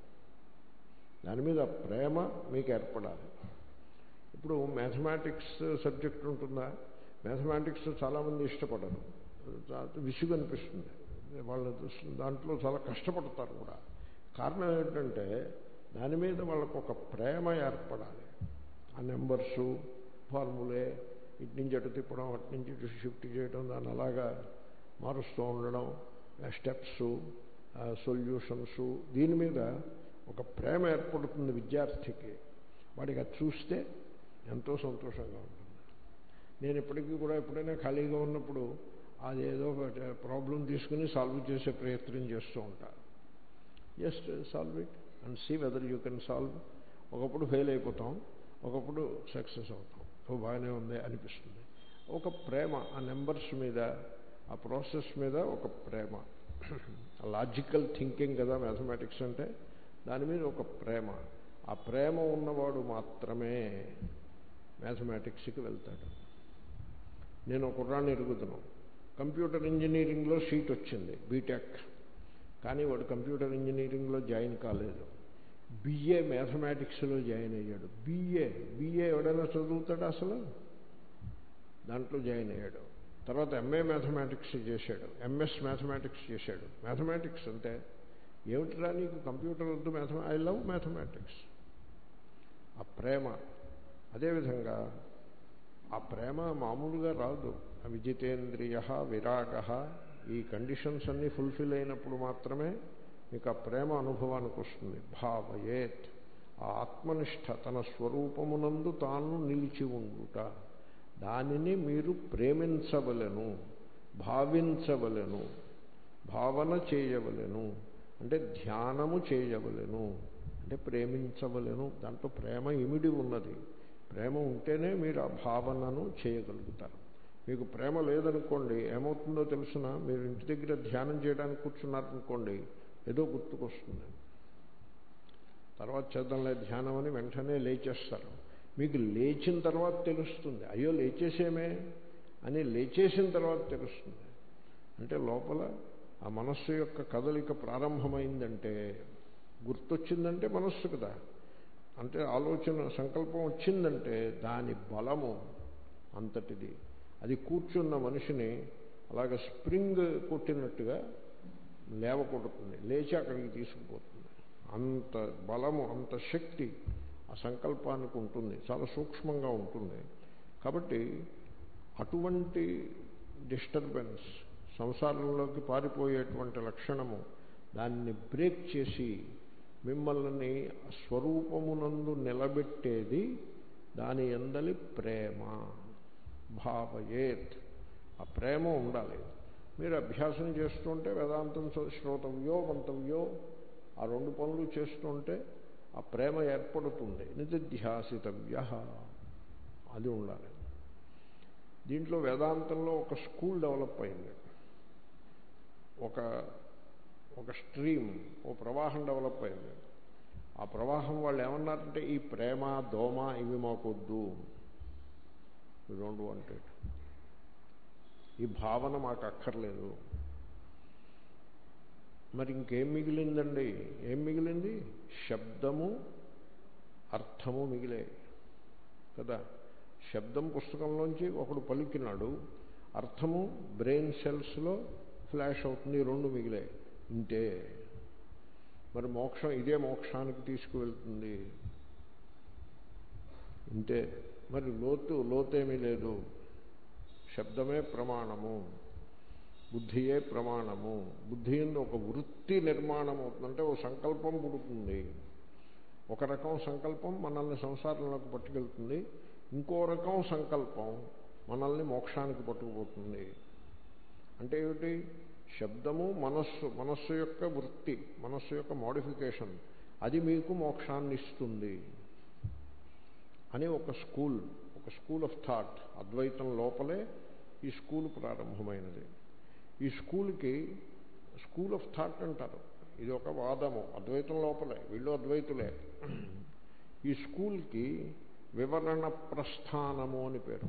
దాని మీద ప్రేమ మీకు ఏర్పడాలి ఇప్పుడు మ్యాథమెటిక్స్ సబ్జెక్ట్ ఉంటుందా మ్యాథమెటిక్స్ చాలామంది ఇష్టపడరు విసుగు అనిపిస్తుంది వాళ్ళ దాంట్లో చాలా కష్టపడతారు కూడా కారణం ఏంటంటే దాని మీద వాళ్ళకు ఒక ప్రేమ ఏర్పడాలి ఆ నెంబర్సు ఫార్ములే ఇటు నుంచి అటు తిప్పడం అటు నుంచి ఇటు షిఫ్ట్ చేయడం దాన్ని అలాగా మారుస్తూ ఉండడం స్టెప్స్ సొల్యూషన్స్ దీని మీద ఒక ప్రేమ ఏర్పడుతుంది విద్యార్థికి వాడికి అది చూస్తే ఎంతో సంతోషంగా ఉంటుంది నేను ఇప్పటికీ కూడా ఎప్పుడైనా ఖాళీగా ఉన్నప్పుడు అదేదో ప్రాబ్లం తీసుకుని సాల్వ్ చేసే ప్రయత్నం చేస్తూ ఉంటాను just solve it and see whether you can solve ఒకప్పుడు ఫెయిల్ అయిపోతాం ఒకప్పుడు సక్సెస్ అవుతాం ఓ బాగానే ఉంది అనిపిస్తుంది ఒక ప్రేమ ఆ నెంబర్స్ మీద ఆ ప్రాసెస్ మీద ఒక ప్రేమ లాజికల్ థింకింగ్ కదా మ్యాథమెటిక్స్ అంటే దాని మీద ఒక ప్రేమ ఆ ప్రేమ ఉన్నవాడు మాత్రమే మ్యాథమెటిక్స్కి వెళ్తాడు నేను ఒక కుర్రాన్ని ఎరుగుతున్నాను కంప్యూటర్ ఇంజనీరింగ్లో సీట్ వచ్చింది బీటెక్ కానీ వాడు కంప్యూటర్ ఇంజనీరింగ్లో జాయిన్ కాలేదు బిఏ మ్యాథమెటిక్స్లో జాయిన్ అయ్యాడు బిఏ బిఏ ఎవడైనా చదువుతాడు అసలు దాంట్లో జాయిన్ అయ్యాడు తర్వాత ఎంఏ మ్యాథమెటిక్స్ చేశాడు ఎంఎస్ మ్యాథమెటిక్స్ చేశాడు మ్యాథమెటిక్స్ అంటే ఏమిటిరా నీకు కంప్యూటర్ వద్దు మ్యాథమె ఐ లవ్ మ్యాథమెటిక్స్ ఆ ప్రేమ అదేవిధంగా ఆ ప్రేమ మామూలుగా రాదు విజితేంద్రియ విరాగ ఈ కండిషన్స్ అన్నీ ఫుల్ఫిల్ అయినప్పుడు మాత్రమే మీకు ఆ ప్రేమ అనుభవానికి వస్తుంది భావయేత్ ఆ ఆత్మనిష్ట తన స్వరూపమునందు తాను నిలిచి ఉండుట దానిని మీరు ప్రేమించవలను భావించవలను భావన చేయవలను అంటే ధ్యానము చేయవలను అంటే ప్రేమించవలను దాంట్లో ప్రేమ ఇమిడి ఉన్నది ప్రేమ ఉంటేనే మీరు ఆ భావనను చేయగలుగుతారు మీకు ప్రేమ లేదనుకోండి ఏమవుతుందో తెలుసిన మీరు ఇంటి దగ్గర ధ్యానం చేయడానికి కూర్చున్నారనుకోండి ఏదో గుర్తుకొస్తుంది తర్వాత చేద్దాంలే ధ్యానం అని వెంటనే లేచేస్తారు మీకు లేచిన తర్వాత తెలుస్తుంది అయ్యో లేచేసేమే అని లేచేసిన తర్వాత తెలుస్తుంది అంటే లోపల ఆ మనస్సు యొక్క కదలిక ప్రారంభమైందంటే గుర్తొచ్చిందంటే మనస్సు కదా అంటే ఆలోచన సంకల్పం వచ్చిందంటే దాని బలము అంతటిది అది కూర్చున్న మనిషిని అలాగ స్ప్రింగ్ కొట్టినట్టుగా లేవకొడుతుంది లేచి అక్కడికి తీసుకుపోతుంది అంత బలము అంత శక్తి ఆ సంకల్పానికి ఉంటుంది చాలా సూక్ష్మంగా ఉంటుంది కాబట్టి అటువంటి డిస్టర్బెన్స్ సంసారంలోకి పారిపోయేటువంటి లక్షణము దాన్ని బ్రేక్ చేసి మిమ్మల్ని స్వరూపమునందు నిలబెట్టేది దాని ఎందలి ప్రేమ భావయేత్ ఆ ప్రేమ ఉండాలి మీరు అభ్యాసం చేస్తుంటే వేదాంతం శ్రోతవ్యో మంతవ్యో ఆ రెండు పనులు చేస్తుంటే ఆ ప్రేమ ఏర్పడుతుంది నిధిధ్యాసితవ్య అది ఉండాలి దీంట్లో వేదాంతంలో ఒక స్కూల్ డెవలప్ అయింది ఒక ఒక స్ట్రీమ్ ఓ ప్రవాహం డెవలప్ అయింది ఆ ప్రవాహం వాళ్ళు ఏమన్నారంటే ఈ ప్రేమ దోమ ఇవి మాకొద్దు యూ డోంట్ వాంట్ ఇట్ ఈ భావన మాకు అక్కర్లేదు మరి ఇంకేం మిగిలిందండి ఏం మిగిలింది శబ్దము అర్థము మిగిలే కదా శబ్దం పుస్తకంలోంచి ఒకడు పలికినాడు అర్థము బ్రెయిన్ సెల్స్లో ఫ్లాష్ అవుతుంది రెండు మిగిలే ఇంతే మరి మోక్షం ఇదే మోక్షానికి తీసుకువెళ్తుంది ఇంతే మరి లోతు లోతేమీ లేదు శబ్దమే ప్రమాణము బుద్ధియే ప్రమాణము బుద్ధి ఎందు ఒక వృత్తి నిర్మాణం అవుతుందంటే ఓ సంకల్పం పుడుతుంది ఒక రకం సంకల్పం మనల్ని సంసారంలోకి పట్టుకెళ్తుంది ఇంకో రకం సంకల్పం మనల్ని మోక్షానికి పట్టుకుపోతుంది అంటే ఏమిటి శబ్దము మనస్సు మనస్సు యొక్క వృత్తి మనస్సు యొక్క మోడిఫికేషన్ అది మీకు మోక్షాన్ని ఇస్తుంది అని ఒక స్కూల్ ఒక స్కూల్ ఆఫ్ థాట్ అద్వైతం లోపలే ఈ స్కూల్ ప్రారంభమైనది ఈ స్కూల్కి స్కూల్ ఆఫ్ థాట్ అంటారు ఇది ఒక వాదము అద్వైతం లోపలే వీళ్ళు అద్వైతులే ఈ స్కూల్కి వివరణ ప్రస్థానము అని పేరు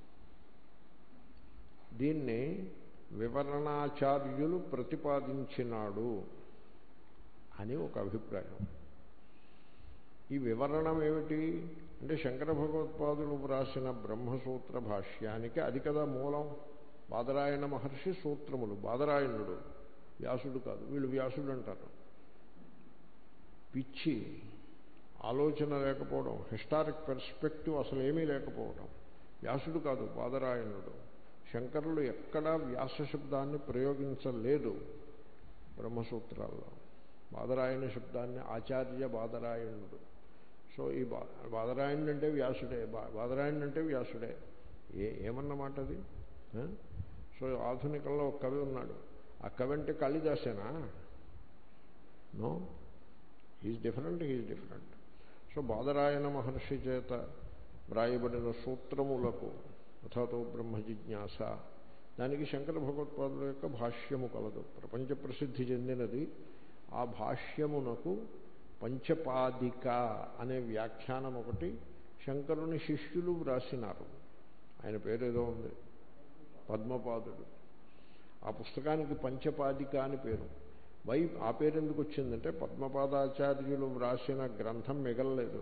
దీన్ని వివరణాచార్యులు ప్రతిపాదించినాడు అని ఒక అభిప్రాయం ఈ వివరణం ఏమిటి అంటే శంకర భగవత్పాదులు వ్రాసిన బ్రహ్మసూత్ర భాష్యానికి అది కదా మూలం బాదరాయణ మహర్షి సూత్రములు బాదరాయణుడు వ్యాసుడు కాదు వీళ్ళు వ్యాసుడు అంటారు పిచ్చి ఆలోచన లేకపోవడం హిస్టారిక్ పెర్స్పెక్టివ్ అసలు ఏమీ లేకపోవడం వ్యాసుడు కాదు బాదరాయణుడు శంకరులు ఎక్కడా వ్యాస శబ్దాన్ని ప్రయోగించలేదు బ్రహ్మసూత్రాల్లో బాదరాయణ శబ్దాన్ని ఆచార్య బాదరాయణుడు సో ఈ బా బాదరాయణుడు అంటే వ్యాసుడే బాదరాయణుడు అంటే వ్యాసుడే ఏ ఏమన్నమాట అది సో ఆధునికంలో ఒక కవి ఉన్నాడు ఆ కవి అంటే కాళిదాసేనా no he's different he's different so Badarayana మహర్షి చేత వ్రాయబడిన సూత్రములకు అథాతో బ్రహ్మ జిజ్ఞాస దానికి శంకర భగవత్పాదుల యొక్క భాష్యము కలదు ప్రపంచ ప్రసిద్ధి చెందినది ఆ భాష్యమునకు పంచపాదిక అనే వ్యాఖ్యానం ఒకటి శంకరుని శిష్యులు వ్రాసినారు ఆయన పేరేదో ఉంది పద్మపాదుడు ఆ పుస్తకానికి పంచపాదిక అని పేరు వై ఆ పేరు ఎందుకు వచ్చిందంటే పద్మపాదాచార్యులు వ్రాసిన గ్రంథం మిగలలేదు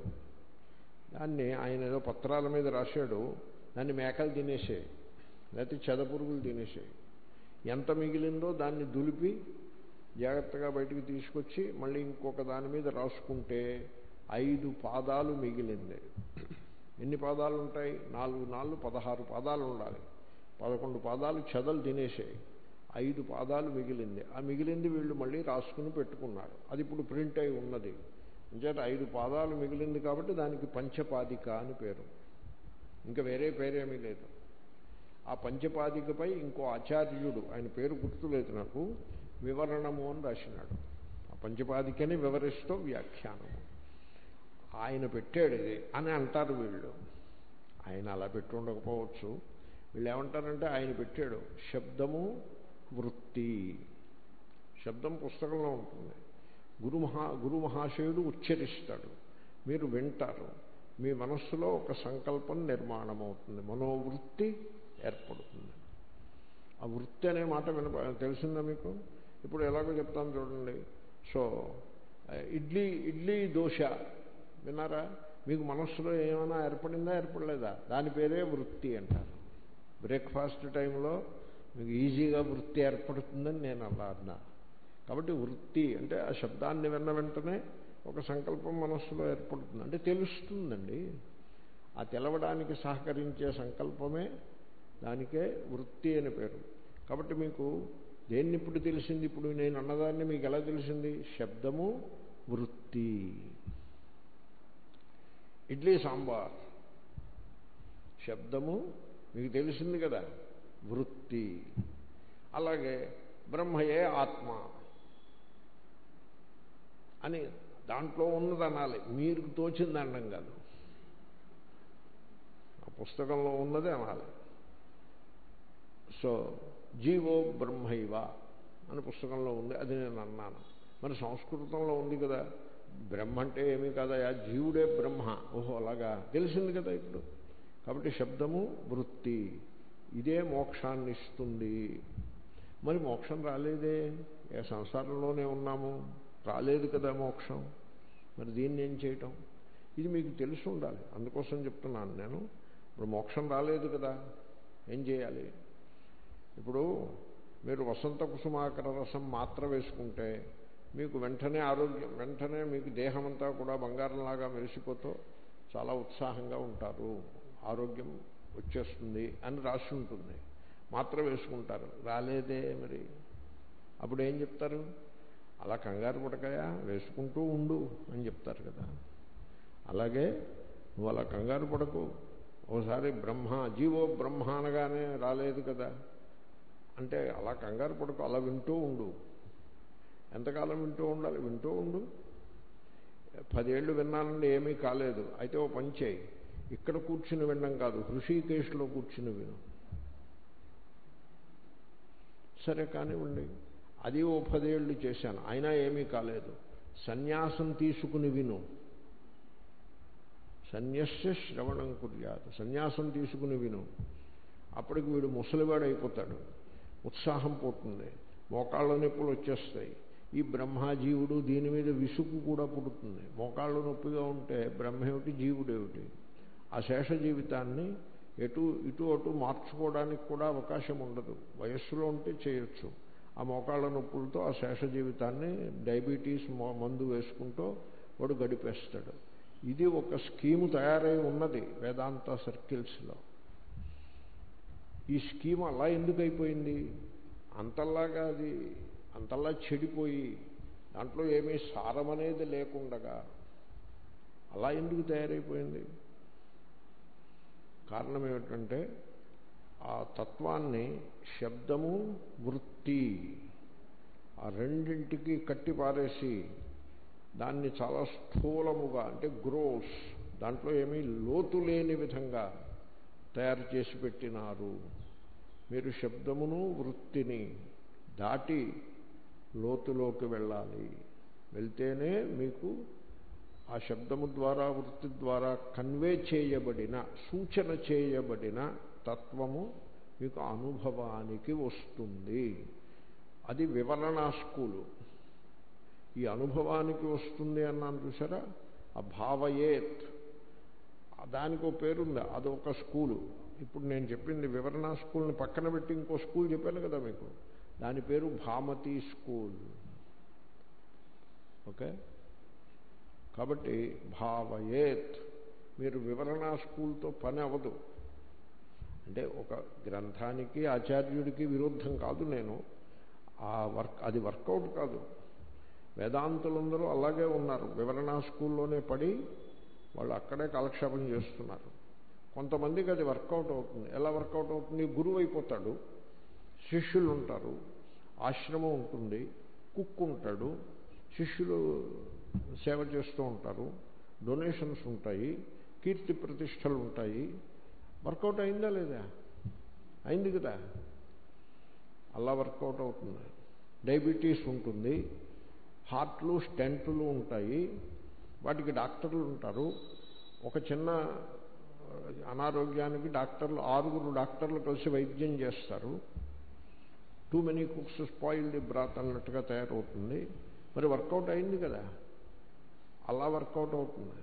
దాన్ని ఆయన ఏదో పత్రాల మీద రాశాడు దాన్ని మేకలు తినేసాయి లేకపోతే చెదపురుగులు తినేసాయి ఎంత మిగిలిందో దాన్ని దులిపి జాగ్రత్తగా బయటకు తీసుకొచ్చి మళ్ళీ ఇంకొక దాని మీద రాసుకుంటే ఐదు పాదాలు మిగిలింది ఎన్ని పాదాలు ఉంటాయి నాలుగు నాలుగు పదహారు పాదాలు ఉండాలి పదకొండు పాదాలు చెదలు తినేసాయి ఐదు పాదాలు మిగిలింది ఆ మిగిలింది వీళ్ళు మళ్ళీ రాసుకుని పెట్టుకున్నారు అది ఇప్పుడు ప్రింట్ అయి ఉన్నది అంచేత ఐదు పాదాలు మిగిలింది కాబట్టి దానికి పంచపాదిక అని పేరు ఇంకా వేరే పేరేమీ లేదు ఆ పంచపాదికపై ఇంకో ఆచార్యుడు ఆయన పేరు గుర్తులేదు నాకు వివరణము అని రాసినాడు ఆ పంచపాదికని వివరిస్తూ వ్యాఖ్యానము ఆయన పెట్టాడు ఇది అని అంటారు వీళ్ళు ఆయన అలా పెట్టి ఉండకపోవచ్చు వీళ్ళు ఏమంటారంటే ఆయన పెట్టాడు శబ్దము వృత్తి శబ్దం పుస్తకంలో ఉంటుంది గురు మహా గురు మహాశయుడు ఉచ్చరిస్తాడు మీరు వింటారు మీ మనస్సులో ఒక సంకల్పం నిర్మాణం అవుతుంది మనోవృత్తి ఏర్పడుతుంది ఆ వృత్తి అనే మాట విన తెలిసిందా మీకు ఇప్పుడు ఎలాగో చెప్తాను చూడండి సో ఇడ్లీ ఇడ్లీ దోశ విన్నారా మీకు మనస్సులో ఏమైనా ఏర్పడిందా ఏర్పడలేదా దాని పేరే వృత్తి అంటారు బ్రేక్ఫాస్ట్ టైంలో మీకు ఈజీగా వృత్తి ఏర్పడుతుందని నేను అలా అన్నా కాబట్టి వృత్తి అంటే ఆ శబ్దాన్ని విన్న వెంటనే ఒక సంకల్పం మనస్సులో ఏర్పడుతుంది అంటే తెలుస్తుందండి ఆ తెలవడానికి సహకరించే సంకల్పమే దానికే వృత్తి అని పేరు కాబట్టి మీకు దేన్ని ఇప్పుడు తెలిసింది ఇప్పుడు నేను అన్నదాన్ని మీకు ఎలా తెలిసింది శబ్దము వృత్తి ఇడ్లీ సాంబార్ శబ్దము మీకు తెలిసింది కదా వృత్తి అలాగే బ్రహ్మయే ఆత్మ అని దాంట్లో ఉన్నది అనాలి మీరు తోచింది అనడం కాదు ఆ పుస్తకంలో ఉన్నది అనాలి సో జీవో బ్రహ్మైవ అని పుస్తకంలో ఉంది అది నేను అన్నాను మరి సంస్కృతంలో ఉంది కదా బ్రహ్మ అంటే ఏమీ కాదయా జీవుడే బ్రహ్మ ఓహో అలాగా తెలిసింది కదా ఇప్పుడు కాబట్టి శబ్దము వృత్తి ఇదే మోక్షాన్ని ఇస్తుంది మరి మోక్షం రాలేదే ఏ సంసారంలోనే ఉన్నాము రాలేదు కదా మోక్షం మరి దీన్ని ఏం చేయటం ఇది మీకు తెలిసి ఉండాలి అందుకోసం చెప్తున్నాను నేను ఇప్పుడు మోక్షం రాలేదు కదా ఏం చేయాలి ఇప్పుడు మీరు వసంత కుసుమాకర రసం మాత్ర వేసుకుంటే మీకు వెంటనే ఆరోగ్యం వెంటనే మీకు దేహమంతా కూడా బంగారంలాగా మెరిసిపోతూ చాలా ఉత్సాహంగా ఉంటారు ఆరోగ్యం వచ్చేస్తుంది అని రాసి ఉంటుంది మాత్ర వేసుకుంటారు రాలేదే మరి అప్పుడు ఏం చెప్తారు అలా కంగారు పడకాయా వేసుకుంటూ ఉండు అని చెప్తారు కదా అలాగే నువ్వు అలా కంగారు పడకు ఒకసారి బ్రహ్మ జీవో బ్రహ్మ అనగానే రాలేదు కదా అంటే అలా కంగారు పడకు అలా వింటూ ఉండు ఎంతకాలం వింటూ ఉండాలి వింటూ ఉండు పదేళ్ళు విన్నానండి ఏమీ కాలేదు అయితే ఓ పని చేయి ఇక్కడ కూర్చుని వినడం కాదు హృషికేశ్లో కూర్చుని విను సరే కానివ్వండి అది ఓ పదేళ్ళు చేశాను అయినా ఏమీ కాలేదు సన్యాసం తీసుకుని విను సన్యస్య శ్రవణం కుర్యాదు సన్యాసం తీసుకుని విను అప్పటికి వీడు ముసలివాడు అయిపోతాడు ఉత్సాహం పోతుంది మోకాళ్ళ నొప్పులు వచ్చేస్తాయి ఈ బ్రహ్మజీవుడు దీని మీద విసుగు కూడా పుడుతుంది మోకాళ్ళు నొప్పిగా ఉంటే బ్రహ్మేమిటి జీవుడేమిటి ఆ శేష జీవితాన్ని ఎటు ఇటు అటు మార్చుకోవడానికి కూడా అవకాశం ఉండదు వయస్సులో ఉంటే చేయొచ్చు ఆ మోకాళ్ళ నొప్పులతో ఆ శేష జీవితాన్ని డయాబెటీస్ మందు వేసుకుంటూ వాడు గడిపేస్తాడు ఇది ఒక స్కీము తయారై ఉన్నది వేదాంత సర్కిల్స్లో ఈ స్కీమ్ అలా ఎందుకు అయిపోయింది అంతల్లాగా అది అంతల్లా చెడిపోయి దాంట్లో ఏమీ సారం అనేది లేకుండగా అలా ఎందుకు తయారైపోయింది కారణం ఏమిటంటే ఆ తత్వాన్ని శబ్దము వృత్తి ఆ రెండింటికి కట్టి పారేసి దాన్ని చాలా స్థూలముగా అంటే గ్రోస్ దాంట్లో ఏమీ లోతు లేని విధంగా తయారు చేసి పెట్టినారు మీరు శబ్దమును వృత్తిని దాటి లోతులోకి వెళ్ళాలి వెళ్తేనే మీకు ఆ శబ్దము ద్వారా వృత్తి ద్వారా కన్వే చేయబడిన సూచన చేయబడిన తత్వము మీకు అనుభవానికి వస్తుంది అది వివరణా స్కూలు ఈ అనుభవానికి వస్తుంది అన్నాను చూసారా ఆ భావయేత్ దానికి ఒక పేరుంది అదొక స్కూలు ఇప్పుడు నేను చెప్పింది వివరణా స్కూల్ని పక్కన పెట్టి ఇంకో స్కూల్ చెప్పాను కదా మీకు దాని పేరు భామతి స్కూల్ ఓకే కాబట్టి భావయేత్ మీరు వివరణా స్కూల్తో పని అవ్వదు అంటే ఒక గ్రంథానికి ఆచార్యుడికి విరుద్ధం కాదు నేను ఆ వర్క్ అది వర్కౌట్ కాదు వేదాంతులందరూ అలాగే ఉన్నారు వివరణా స్కూల్లోనే పడి వాళ్ళు అక్కడే కాలక్షేపం చేస్తున్నారు కొంతమందికి అది వర్కౌట్ అవుతుంది ఎలా వర్కౌట్ అవుతుంది గురువు అయిపోతాడు శిష్యులు ఉంటారు ఆశ్రమం ఉంటుంది కుక్ ఉంటాడు శిష్యులు సేవ చేస్తూ ఉంటారు డొనేషన్స్ ఉంటాయి కీర్తి ప్రతిష్టలు ఉంటాయి వర్కౌట్ అయిందా లేదా అయింది కదా అలా వర్కౌట్ అవుతుంది డయాబెటీస్ ఉంటుంది హార్ట్లు స్టెంట్లు ఉంటాయి వాటికి డాక్టర్లు ఉంటారు ఒక చిన్న అనారోగ్యానికి డాక్టర్లు ఆరుగురు డాక్టర్లు కలిసి వైద్యం చేస్తారు too many cooks spoil the broth అన్నట్టుగా తయారవుతుంది మరి వర్కౌట్ అయింది కదా అలా వర్కౌట్ అవుతుంది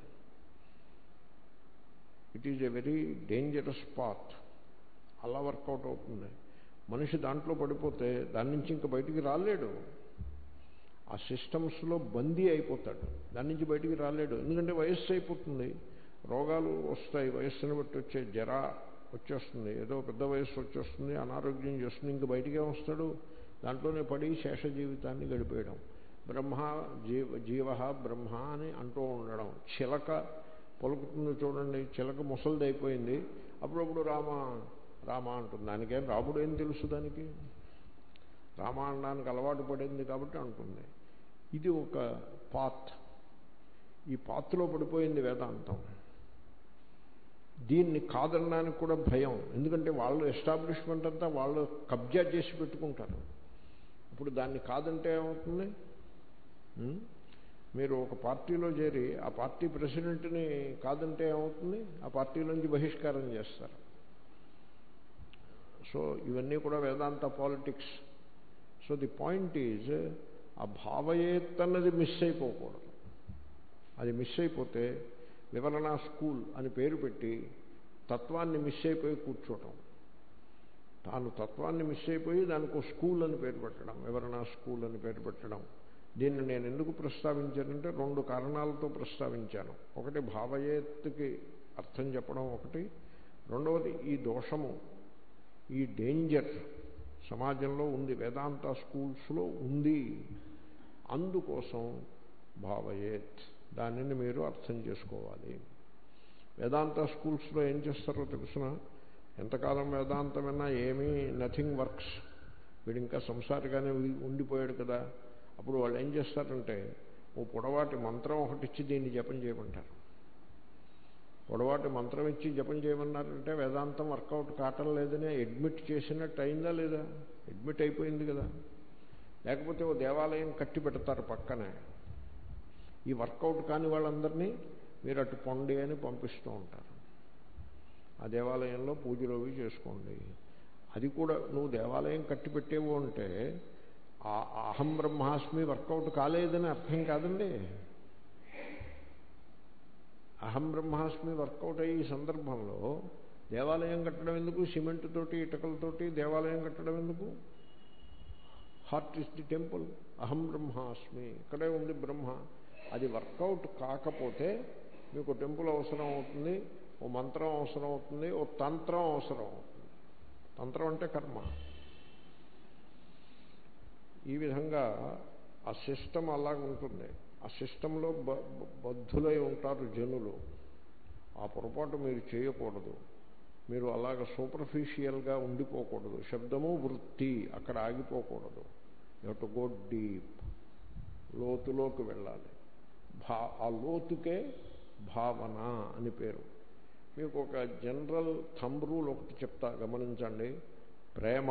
it is a very dangerous path అలా వర్కౌట్ అవుతుంది మనిషి దాంట్లో పడిపోతే దాని నుంచి ఇంకా బయటికి రాలేడు ఆ సిస్టమ్స్లో బందీ అయిపోతాడు దాని నుంచి బయటికి రాలేడు ఎందుకంటే వయస్సు అయిపోతుంది రోగాలు వస్తాయి వయస్సును బట్టి వచ్చే జర వచ్చేస్తుంది ఏదో పెద్ద వయస్సు వచ్చేస్తుంది అనారోగ్యం చేస్తుంది ఇంక బయటికే వస్తాడు దాంట్లోనే పడి శేష జీవితాన్ని గడిపేయడం బ్రహ్మ జీవ జీవ బ్రహ్మ అని అంటూ ఉండడం చిలక పలుకుతుంది చూడండి చిలక ముసలిది అయిపోయింది అప్పుడప్పుడు రామ రామ అంటుంది దానికేం రాముడు ఏం తెలుసు దానికి రామ అనడానికి అలవాటు పడింది కాబట్టి అంటుంది ఇది ఒక పాత్ ఈ పాత్రలో పడిపోయింది వేదాంతం దీన్ని కాదనడానికి కూడా భయం ఎందుకంటే వాళ్ళు ఎస్టాబ్లిష్మెంట్ అంతా వాళ్ళు కబ్జా చేసి పెట్టుకుంటారు ఇప్పుడు దాన్ని కాదంటే ఏమవుతుంది మీరు ఒక పార్టీలో చేరి ఆ పార్టీ ప్రెసిడెంట్ని కాదంటే ఏమవుతుంది ఆ పార్టీలోంచి బహిష్కారం చేస్తారు సో ఇవన్నీ కూడా వేదాంత politics so the point is ఆ భావయేత్ అన్నది మిస్ అయిపోకూడదు అది మిస్ అయిపోతే వివరణా స్కూల్ అని పేరు పెట్టి తత్వాన్ని మిస్ అయిపోయి కూర్చోవటం తాను తత్వాన్ని మిస్ అయిపోయి దానికి స్కూల్ అని పేరు పెట్టడం వివరణా స్కూల్ అని పేరు పెట్టడం దీన్ని నేను ఎందుకు ప్రస్తావించానంటే రెండు కారణాలతో ప్రస్తావించాను ఒకటి భావయేత్తుకి అర్థం చెప్పడం ఒకటి రెండవది ఈ దోషము ఈ డేంజర్ సమాజంలో ఉంది వేదాంత స్కూల్స్లో ఉంది అందుకోసం భావయేత్ దానిని మీరు అర్థం చేసుకోవాలి వేదాంత స్కూల్స్లో ఏం చేస్తారో తెలుసిన ఎంతకాలం వేదాంతం విన్నా ఏమీ నథింగ్ వర్క్స్ వీడు ఇంకా సంసారిగానే ఉండిపోయాడు కదా అప్పుడు వాళ్ళు ఏం చేస్తారంటే ఓ పొడవాటి మంత్రం ఒకటి ఇచ్చి దీన్ని జపం చేయమంటారు పొడవాటి మంత్రం ఇచ్చి జపం చేయమన్నారంటే వేదాంతం వర్కౌట్ కావటం లేదని అడ్మిట్ చేసినట్టు అయిందా లేదా అడ్మిట్ అయిపోయింది కదా లేకపోతే ఓ దేవాలయం కట్టి పెడతారు పక్కనే ఈ వర్కౌట్ కాని వాళ్ళందరినీ మీరు అటు పొండి అని పంపిస్తూ ఉంటారు ఆ దేవాలయంలో పూజలు అవి చేసుకోండి అది కూడా నువ్వు దేవాలయం కట్టి పెట్టేవు అంటే ఆ అహం బ్రహ్మాస్మి వర్కౌట్ కాలేదని అర్థం కాదండి అహం బ్రహ్మాస్మి వర్కౌట్ అయ్యే సందర్భంలో దేవాలయం కట్టడం ఎందుకు సిమెంట్ తోటి ఇటుకలతోటి దేవాలయం కట్టడం ఎందుకు హార్ట్ ఇస్ ది టెంపుల్ అహం బ్రహ్మాస్మి ఇక్కడే ఉంది బ్రహ్మ అది వర్కౌట్ కాకపోతే మీకు టెంపుల్ అవసరం అవుతుంది ఓ మంత్రం అవసరం అవుతుంది ఓ తంత్రం అవసరం అవుతుంది తంత్రం అంటే కర్మ ఈ విధంగా ఆ సిస్టమ్ అలాగ ఉంటుంది ఆ సిస్టంలో బద్ధులై ఉంటారు జనులు ఆ పొరపాటు మీరు చేయకూడదు మీరు అలాగ సూపర్ఫిషియల్గా ఉండిపోకూడదు శబ్దము వృత్తి అక్కడ ఆగిపోకూడదు యూ టు గో డీప్ లోతులోకి వెళ్ళాలి భా ఆ లోతుకే భావన అని పేరు మీకు ఒక జనరల్ థంబ్ రూల్ ఒకటి చెప్తా గమనించండి ప్రేమ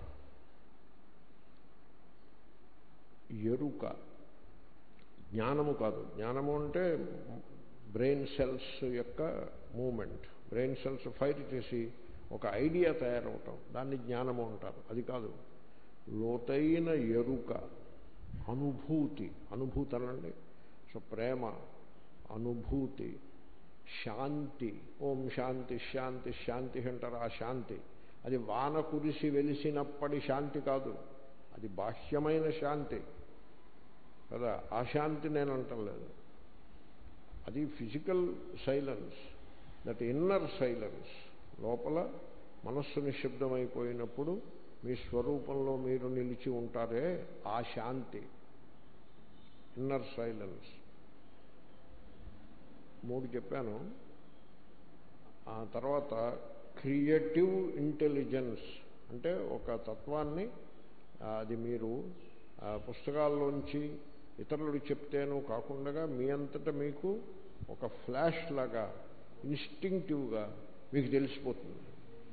ఎరుక జ్ఞానము కాదు జ్ఞానము అంటే బ్రెయిన్ సెల్స్ యొక్క మూమెంట్ బ్రెయిన్ సెల్స్ ఫైర్ చేసి ఒక ఐడియా తయారవటం దాన్ని జ్ఞానము అంటారు అది కాదు లోతైన ఎరుక అనుభూతి అనుభూతి అనండి సో ప్రేమ అనుభూతి శాంతి ఓం శాంతి శాంతి శాంతి అంటారు ఆ శాంతి అది వాన కురిసి వెలిసినప్పటి శాంతి కాదు అది బాహ్యమైన శాంతి కదా ఆ శాంతి నేను అంటలేదు అది physical silence that inner silence లోపల మనస్సు నిశ్శబ్దమైపోయినప్పుడు మీ స్వరూపంలో మీరు నిలిచి ఉంటారే ఆ శాంతి ఇన్నర్ సైలెన్స్ మూడు చెప్పాను ఆ తర్వాత క్రియేటివ్ ఇంటెలిజెన్స్ అంటే ఒక తత్వాన్ని అది మీరు పుస్తకాల్లోంచి ఇతరులు చెప్తేనూ కాకుండా మీ అంతటా మీకు ఒక ఫ్లాష్ లాగా ఇన్స్టింక్టివ్గా మీకు తెలిసిపోతుంది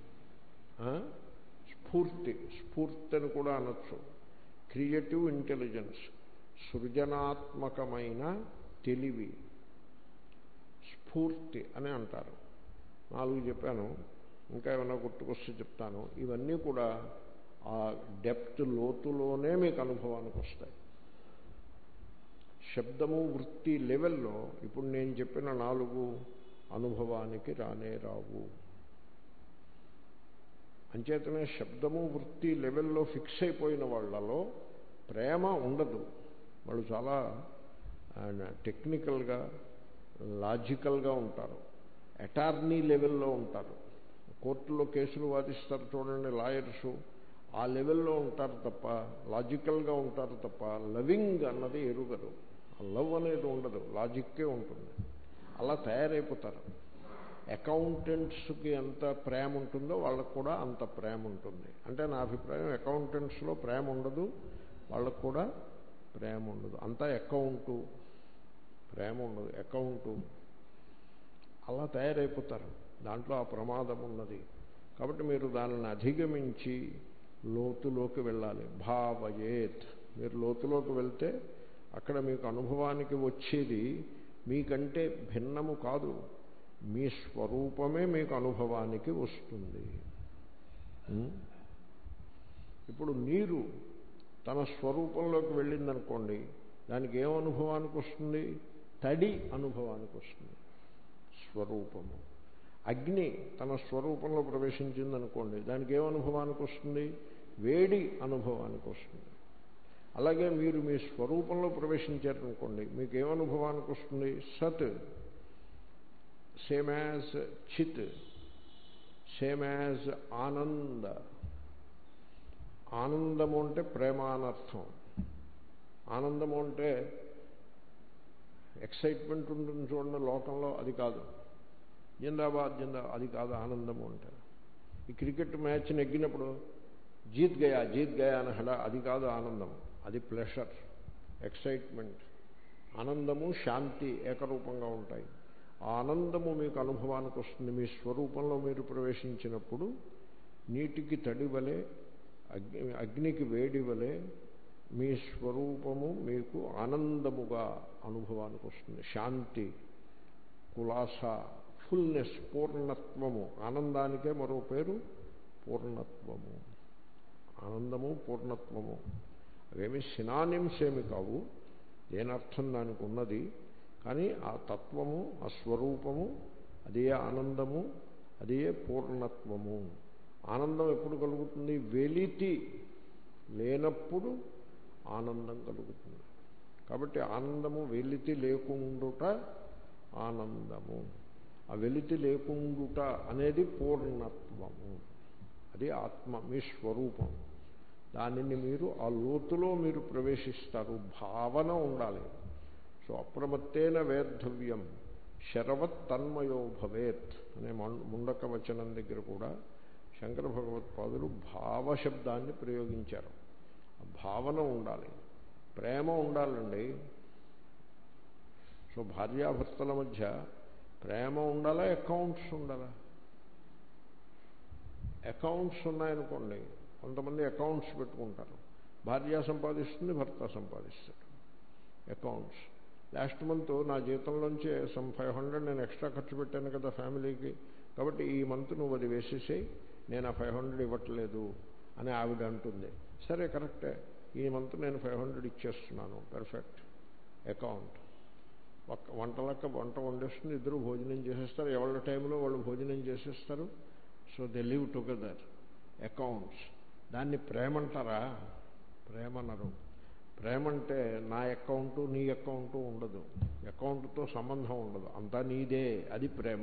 స్ఫూర్తి స్ఫూర్తి అని కూడా అనొచ్చు క్రియేటివ్ ఇంటెలిజెన్స్ సృజనాత్మకమైన తెలివి స్ఫూర్తి అని అంటారు నాలుగు చెప్పాను ఇంకా ఏమైనా గుర్తుకొస్తే చెప్తాను ఇవన్నీ కూడా ఆ డెప్త్ లోతులోనే మీకు అనుభవానికి వస్తాయి శబ్దము వృత్తి లెవెల్లో ఇప్పుడు నేను చెప్పిన నాలుగు అనుభవానికి రానే రావు అంచేతనే శబ్దము వృత్తి లెవెల్లో ఫిక్స్ అయిపోయిన వాళ్ళలో ప్రేమ ఉండదు వాళ్ళు చాలా టెక్నికల్గా లాజికల్గా ఉంటారు అటార్నీ లెవెల్లో ఉంటారు కోర్టులో కేసులు వాదిస్తారు చూడండి లాయర్సు ఆ లెవెల్లో ఉంటారు తప్ప లాజికల్గా ఉంటారు తప్ప లవింగ్ అన్నది ఎరుగరు లవ్ అనేది ఉండదు లాజిక్కే ఉంటుంది అలా తయారైపోతారు అకౌంటెంట్స్కి ఎంత ప్రేమ ఉంటుందో వాళ్ళకు కూడా అంత ప్రేమ ఉంటుంది అంటే నా అభిప్రాయం అకౌంటెంట్స్లో ప్రేమ ఉండదు వాళ్ళకు కూడా ప్రేమ ఉండదు అంతా అకౌంటు ప్రేమ ఉండదు అకౌంటు అలా తయారైపోతారు దాంట్లో ఆ ప్రమాదం ఉన్నది కాబట్టి మీరు దానిని అధిగమించి లోతులోకి వెళ్ళాలి భావయేత్ మీరు లోతులోకి వెళ్తే అక్కడ మీకు అనుభవానికి వచ్చేది మీకంటే భిన్నము కాదు మీ స్వరూపమే మీకు అనుభవానికి వస్తుంది ఇప్పుడు నీరు తన స్వరూపంలోకి వెళ్ళిందనుకోండి దానికి ఏం అనుభవానికి వస్తుంది తడి అనుభవానికి వస్తుంది స్వరూపము అగ్ని తన స్వరూపంలో ప్రవేశించిందనుకోండి దానికి ఏం అనుభవానికి వస్తుంది వేడి అనుభవానికి వస్తుంది అలాగే మీరు మీ స్వరూపంలో ప్రవేశించారనుకోండి మీకు ఏం అనుభవానికి వస్తుంది సత్ సేమ్ యాజ్ చిత్ సేమ్ యాజ్ ఆనంద ఆనందము అంటే ప్రేమానర్థం ఆనందము అంటే ఎక్సైట్మెంట్ ఉంటుంది చూడండి లోకంలో అది కాదు జిందాబాద్ జిందా అది కాదు ఆనందము అంటే ఈ క్రికెట్ మ్యాచ్ నెగ్గినప్పుడు జీత్ గయా జీత్ గయా అని హడా అది కాదు ఆనందం అది ప్లెషర్ ఎక్సైట్మెంట్ ఆనందము శాంతి ఏకరూపంగా ఉంటాయి ఆ ఆనందము మీకు అనుభవానికి వస్తుంది మీ స్వరూపంలో మీరు ప్రవేశించినప్పుడు నీటికి తడి వలె అగ్ని అగ్నికి వేడి వలె మీ స్వరూపము మీకు ఆనందముగా అనుభవానికి వస్తుంది శాంతి కులాస ఫుల్నెస్ పూర్ణత్వము ఆనందానికే మరో పేరు పూర్ణత్వము ఆనందము పూర్ణత్వము అవేమి సినానిమ్స్ ఏమి కావు దేనర్థం దానికి ఉన్నది కానీ ఆ తత్వము ఆ స్వరూపము అదే ఆనందము అదే పూర్ణత్వము ఆనందం ఎప్పుడు కలుగుతుంది వెలితి లేనప్పుడు ఆనందం కలుగుతుంది కాబట్టి ఆనందము వెలితి లేకుండుట ఆనందము ఆ వెలితి లేకుండుట అనేది పూర్ణత్వము అది ఆత్మ మీ స్వరూపం దానిని మీరు ఆ లోతులో మీరు ప్రవేశిస్తారు భావన ఉండాలి సో అప్రమత్తేన వేర్ధవ్యం శరవత్ తన్మయో భవేత్ అనే ముండక వచనం దగ్గర కూడా శంకర భగవత్పాదులు భావశబ్దాన్ని ప్రయోగించారు భావన ఉండాలి ప్రేమ ఉండాలండి సో భార్యాభర్తల మధ్య ప్రేమ ఉండాలా అకౌంట్స్ ఉండాలా అకౌంట్స్ ఉన్నాయనుకోండి కొంతమంది అకౌంట్స్ పెట్టుకుంటారు భార్య సంపాదిస్తుంది భర్త సంపాదిస్తాడు అకౌంట్స్ లాస్ట్ మంత్ నా జీతంలోంచి సమ్ ఫైవ్ హండ్రెడ్ నేను ఎక్స్ట్రా ఖర్చు పెట్టాను కదా ఫ్యామిలీకి కాబట్టి ఈ మంత్ నువ్వు అది వేసేసేయి నేను ఆ ఫైవ్ హండ్రెడ్ ఇవ్వట్లేదు అని ఆవిడ అంటుంది సరే కరెక్టే ఈ మంత్ నేను ఫైవ్ హండ్రెడ్ ఇచ్చేస్తున్నాను పర్ఫెక్ట్ అకౌంట్ వంట లెక్క వంట వండేస్తుంది ఇద్దరు భోజనం చేసేస్తారు ఎవరి టైంలో వాళ్ళు భోజనం చేసేస్తారు so they live together accounts దాన్ని ప్రేమంటారా ప్రేమనరు ప్రేమ అంటే నా అకౌంటు నీ అకౌంటు ఉండదు అకౌంట్తో సంబంధం ఉండదు అంతా నీదే అది ప్రేమ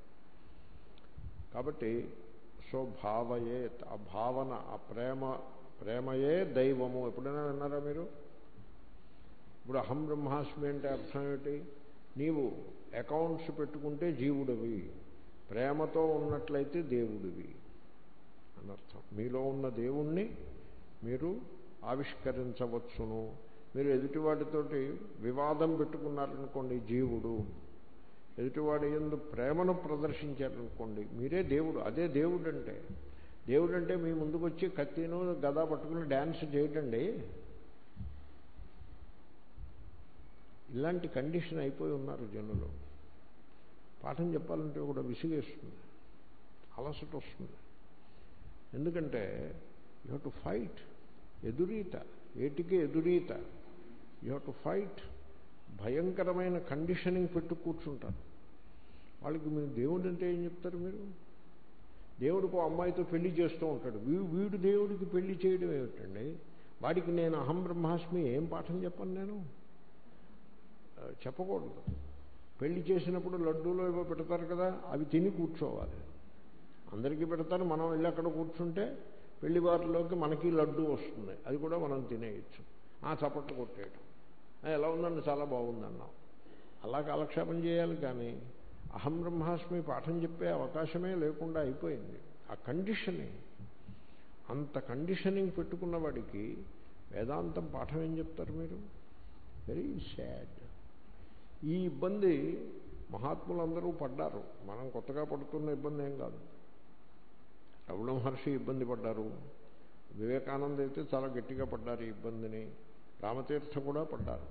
కాబట్టి సో భావయే ఆ భావన ఆ ప్రేమ ప్రేమయే దైవము ఎప్పుడైనా విన్నారా మీరు ఇప్పుడు అహం బ్రహ్మాస్మి అంటే అర్థం ఏమిటి నీవు అకౌంట్స్ పెట్టుకుంటే జీవుడివి ప్రేమతో ఉన్నట్లయితే దేవుడివి అనర్థం మీలో ఉన్న దేవుణ్ణి మీరు ఆవిష్కరించవచ్చును మీరు ఎదుటివాడితోటి వివాదం పెట్టుకున్నారనుకోండి జీవుడు ఎదుటివాడి ఎందు ప్రేమను ప్రదర్శించారనుకోండి మీరే దేవుడు అదే దేవుడు అంటే దేవుడు అంటే మీ ముందుకు వచ్చి కత్తిను గదా పట్టుకుని డ్యాన్స్ చేయటండి ఇలాంటి కండిషన్ అయిపోయి ఉన్నారు జనులు పాఠం చెప్పాలంటే కూడా విసిగేస్తుంది అలసట వస్తుంది ఎందుకంటే యూ హ్యావ్ టు ఫైట్ ఎదురీత ఏటికి ఎదురీత యూ హ్యావ్ టు ఫైట్ భయంకరమైన కండిషనింగ్ పెట్టు కూర్చుంటారు వాళ్ళకి మీరు దేవుడు అంటే ఏం చెప్తారు మీరు దేవుడికి అమ్మాయితో పెళ్లి చేస్తూ ఉంటాడు వీడు దేవుడికి పెళ్లి చేయడం ఏమిటండి వాడికి నేను అహం బ్రహ్మాస్మి ఏం పాఠం చెప్పను నేను చెప్పకూడదు పెళ్లి చేసినప్పుడు లడ్డూలో ఏవో పెడతారు కదా అవి తిని కూర్చోవాలి అందరికీ పెడతారు మనం వెళ్ళి అక్కడ కూర్చుంటే పెళ్లి వారిలోకి మనకి లడ్డు వస్తుంది అది కూడా మనం తినేయచ్చు ఆ చప్పట్లు కొట్టేయటం ఎలా ఉందండి చాలా బాగుందన్నాం అలా కాలక్షేపం చేయాలి కానీ అహం బ్రహ్మాస్మి పాఠం చెప్పే అవకాశమే లేకుండా అయిపోయింది ఆ కండిషనింగ్ అంత కండిషనింగ్ పెట్టుకున్న వాడికి వేదాంతం పాఠం ఏం చెప్తారు మీరు వెరీ సాడ్ ఈ ఇబ్బంది మహాత్ములందరూ పడ్డారు మనం కొత్తగా పడుతున్న ఇబ్బంది ఏం కాదు రమణ మహర్షి ఇబ్బంది పడ్డారు వివేకానంద అయితే చాలా గట్టిగా పడ్డారు ఈ ఇబ్బందిని రామతీర్థ కూడా పడ్డారు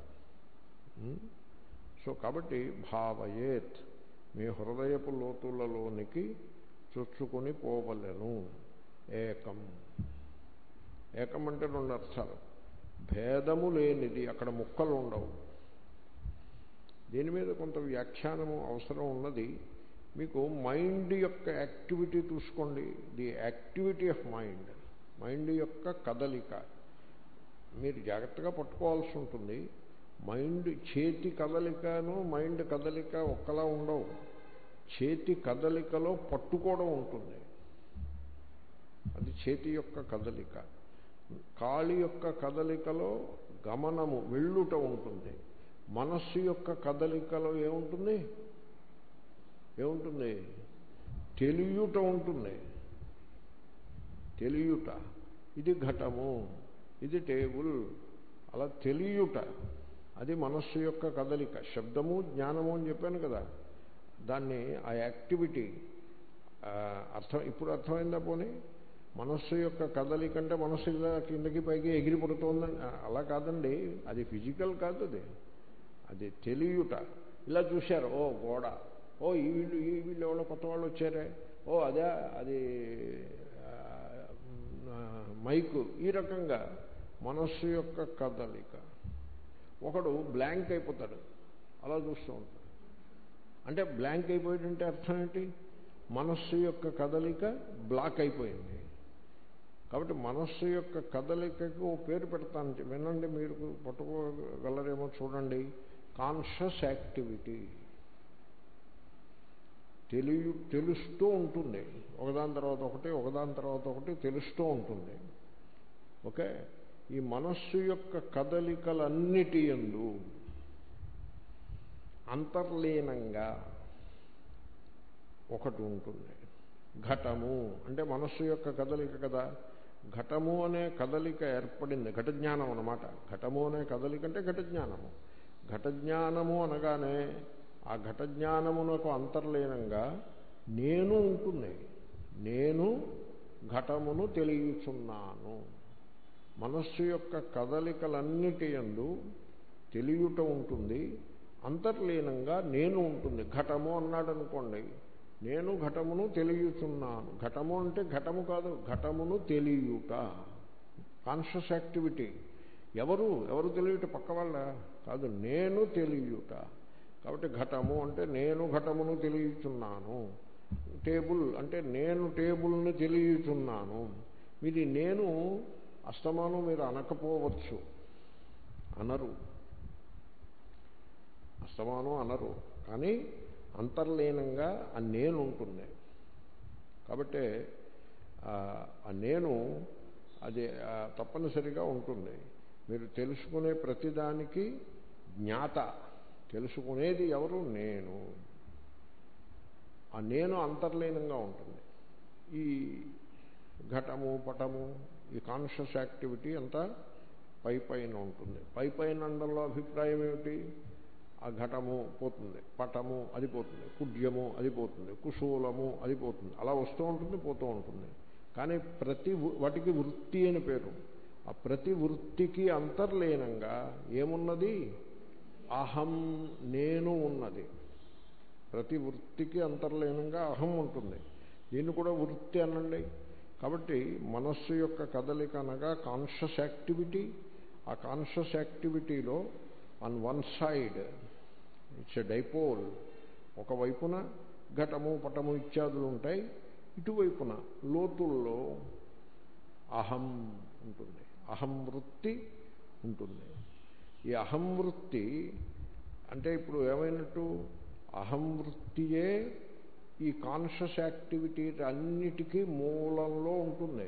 సో కాబట్టి భావయేత్ మీ హృదయపు లోతులలోనికి చొచ్చుకొని పోవలను ఏకం ఏకం అంటే రెండు అర్థాలు భేదము లేనిది అక్కడ ముక్కలు ఉండవు దీని మీద కొంత వ్యాఖ్యానము అవసరం ఉన్నది మీకు మైండ్ యొక్క యాక్టివిటీ చూసుకోండి the activity of mind mind యొక్క కదలిక మీరు జాగ్రత్తగా పట్టుకోవాల్సి ఉంటుంది మైండ్ చేతి కదలికను మైండ్ కదలిక ఒక్కలా ఉండవు చేతి కదలికలో పట్టుకోవడం ఉంటుంది అది చేతి యొక్క కదలిక కాళి యొక్క కదలికలో గమనము వెళ్ళుట ఉంటుంది మనస్సు యొక్క కదలికలో ఏముంటుంది ఏముంటుంది తెలియుట ఉంటుంది తెలియుట ఇది ఘటము ఇది టేబుల్ అలా తెలియుట అది మనస్సు యొక్క కదలిక శబ్దము జ్ఞానము అని చెప్పాను కదా దాన్ని ఆ యాక్టివిటీ అర్థం ఇప్పుడు అర్థమైందా పోనీ మనస్సు యొక్క కదలిక అంటే మనస్సు ఇలా కిందకి పైకి ఎగిరి పడుతోందని అలా కాదండి అది ఫిజికల్ కాదు అది అది తెలియుట ఇలా చూశారు ఓ గోడ ఓ ఈ వీళ్ళు ఈ వీళ్ళు ఎవరో కొత్త వాళ్ళు వచ్చారే ఓ అదే అది మైకు ఈ రకంగా మనస్సు యొక్క కదలిక ఒకడు బ్లాంక్ అయిపోతాడు అలా చూస్తూ ఉంటాడు అంటే బ్లాంక్ అయిపోయాడంటే అర్థం ఏంటి మనస్సు యొక్క కదలిక బ్లాక్ అయిపోయింది కాబట్టి మనస్సు యొక్క కదలికకు ఓ పేరు పెడతాను వినండి మీరు పట్టుకోగలరేమో చూడండి కాన్షియస్ యాక్టివిటీ తెలియ తెలుస్తూ ఉంటుంది ఒకదాని తర్వాత ఒకటి ఒకదాని తర్వాత ఒకటి తెలుస్తూ ఉంటుంది ఓకే ఈ మనస్సు యొక్క కదలికలన్నిటి ఎందు అంతర్లీనంగా ఒకటి ఉంటుంది ఘటము అంటే మనస్సు యొక్క కదలిక కదా ఘటము అనే కదలిక ఏర్పడింది ఘట జ్ఞానం అనమాట ఘటము అనే కదలిక అంటే ఘట జ్ఞానము ఘట జ్ఞానము అనగానే ఆ ఘట జ్ఞానమునకు అంతర్లీనంగా నేను ఉంటుంది నేను ఘటమును తెలియచున్నాను మనస్సు యొక్క కదలికలన్నిటి యందు తెలియట ఉంటుంది అంతర్లీనంగా నేను ఉంటుంది ఘటము అన్నాడు అనుకోండి నేను ఘటమును తెలియచున్నాను ఘటము అంటే ఘటము కాదు ఘటమును తెలియుట కాన్షియస్ యాక్టివిటీ ఎవరు ఎవరు తెలియట పక్క వాళ్ళ కాదు నేను తెలియుట కాబట్టి ఘటము అంటే నేను ఘటమును తెలియచున్నాను టేబుల్ అంటే నేను టేబుల్ని తెలియచున్నాను మీది నేను అస్తమానం మీరు అనకపోవచ్చు అనరు అస్తమానం అనరు కానీ అంతర్లీనంగా ఆ నేను ఉంటుంది కాబట్టి ఆ నేను అది తప్పనిసరిగా ఉంటుంది మీరు తెలుసుకునే ప్రతిదానికి జ్ఞాత తెలుసుకునేది ఎవరు నేను ఆ నేను అంతర్లీనంగా ఉంటుంది ఈ ఘటము పటము ఈ కాన్షియస్ యాక్టివిటీ అంతా పై పైన ఉంటుంది పై పైన అండంలో అభిప్రాయం ఏమిటి ఆ ఘటము పోతుంది పటము అది పోతుంది కుడ్యము అది పోతుంది కుశూలము అది పోతుంది అలా వస్తూ ఉంటుంది పోతూ ఉంటుంది కానీ ప్రతి వాటికి వృత్తి అని పేరు ఆ ప్రతి వృత్తికి అంతర్లీనంగా ఏమున్నది అహం నేను ఉన్నది ప్రతి వృత్తికి అంతర్లీనంగా అహం ఉంటుంది దీన్ని కూడా వృత్తి అనండి కాబట్టి మనస్సు యొక్క కదలిక అనగా కాన్షియస్ యాక్టివిటీ ఆ కాన్షియస్ యాక్టివిటీలో on one side it's a dipole ఒకవైపున ఘటము పటము ఇత్యాదులు ఉంటాయి ఇటువైపున లోతుల్లో అహం ఉంటుంది అహం వృత్తి ఉంటుంది ఈ అహం వృత్తి అంటే ఇప్పుడు ఏమైనట్టు అహం వృత్తియే ఈ కాన్షియస్ యాక్టివిటీ అన్నిటికీ మూలంలో ఉంటుంది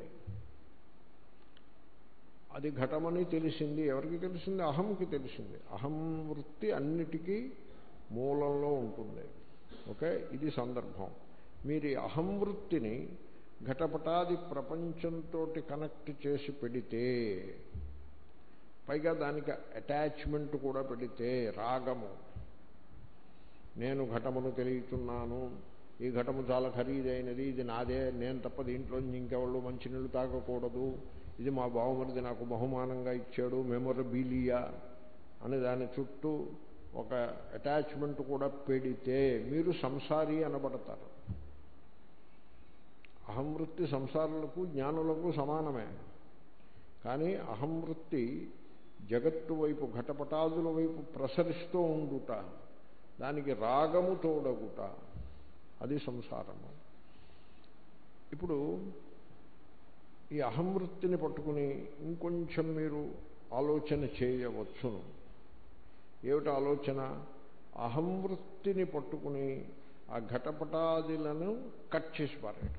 అది ఘటమని తెలిసింది ఎవరికి తెలిసింది అహంకి తెలిసింది అహం వృత్తి అన్నిటికీ మూలంలో ఉంటుంది ఓకే ఇది సందర్భం మీరు ఈ అహం వృత్తిని ఘటపటాది ప్రపంచంతో కనెక్ట్ చేసి పెడితే పైగా దానికి అటాచ్మెంట్ కూడా పెడితే రాగము నేను ఘటమును తెలియచున్నాను ఈ ఘటము చాలా ఖరీదైనది ఇది నాదే నేను తప్ప దీంట్లో ఇంకెవాళ్ళు మంచినీళ్ళు తాగకూడదు ఇది మా బావమరిది నాకు బహుమానంగా ఇచ్చాడు మెమొరబీలియా అని దాని చుట్టూ ఒక అటాచ్మెంట్ కూడా పెడితే మీరు సంసారి అనబడతారు అహంవృత్తి సంసారులకు జ్ఞానులకు సమానమే కానీ అహంవృత్తి జగత్తు వైపు ఘటపటాదుల వైపు ప్రసరిస్తూ ఉండుట దానికి రాగము తోడగుట అది సంసారము ఇప్పుడు ఈ అహంవృత్తిని పట్టుకుని ఇంకొంచెం మీరు ఆలోచన చేయవచ్చును ఏమిటి ఆలోచన అహంవృత్తిని పట్టుకుని ఆ ఘటపటాదులను కట్ చేసి పారేయటం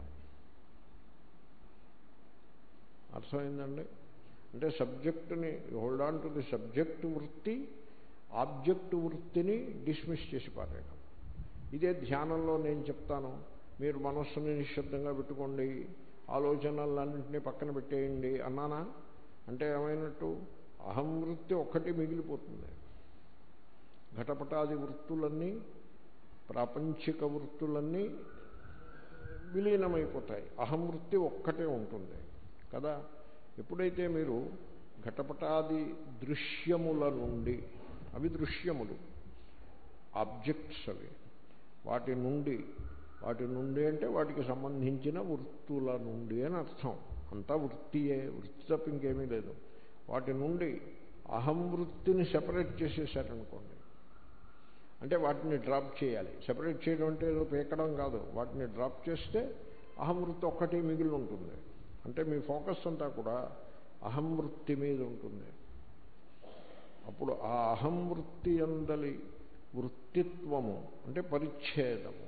అర్థమైందండి అంటే సబ్జెక్టుని hold on to the subject వృత్తి ఆబ్జెక్ట్ వృత్తిని డిస్మిస్ చేసి పారేయడం ఇదే ధ్యానంలో నేను చెప్తాను మీరు మనస్సుని నిశ్శబ్దంగా పెట్టుకోండి ఆలోచనలన్నింటినీ పక్కన పెట్టేయండి అన్నానా అంటే ఏమైనట్టు అహం వృత్తి ఒక్కటి మిగిలిపోతుంది ఘటపటాది వృత్తులన్నీ ప్రాపంచిక వృత్తులన్నీ విలీనమైపోతాయి అహం వృత్తి ఒక్కటే ఉంటుంది కదా ఎప్పుడైతే మీరు ఘటపటాది దృశ్యముల నుండి అవి దృశ్యములు ఆబ్జెక్ట్స్ అవి వాటి నుండి వాటి నుండి అంటే వాటికి సంబంధించిన వృత్తుల నుండి అని అర్థం అంతా వృత్తియే వృత్తి తప్ప ఇంకేమీ లేదు వాటి నుండి అహం వృత్తిని సెపరేట్ చేసేసారనుకోండి అంటే వాటిని డ్రాప్ చేయాలి సెపరేట్ చేయడం అంటే ఏదో పీకడం కాదు వాటిని డ్రాప్ చేస్తే అహం వృత్తి ఒక్కటి మిగిలి ఉంటుంది అంటే మీ ఫోకస్ అంతా కూడా అహం వృత్తి మీద ఉంటుంది అప్పుడు ఆ అహం వృత్తి అందలి వృత్తిత్వము అంటే పరిచ్ఛేదము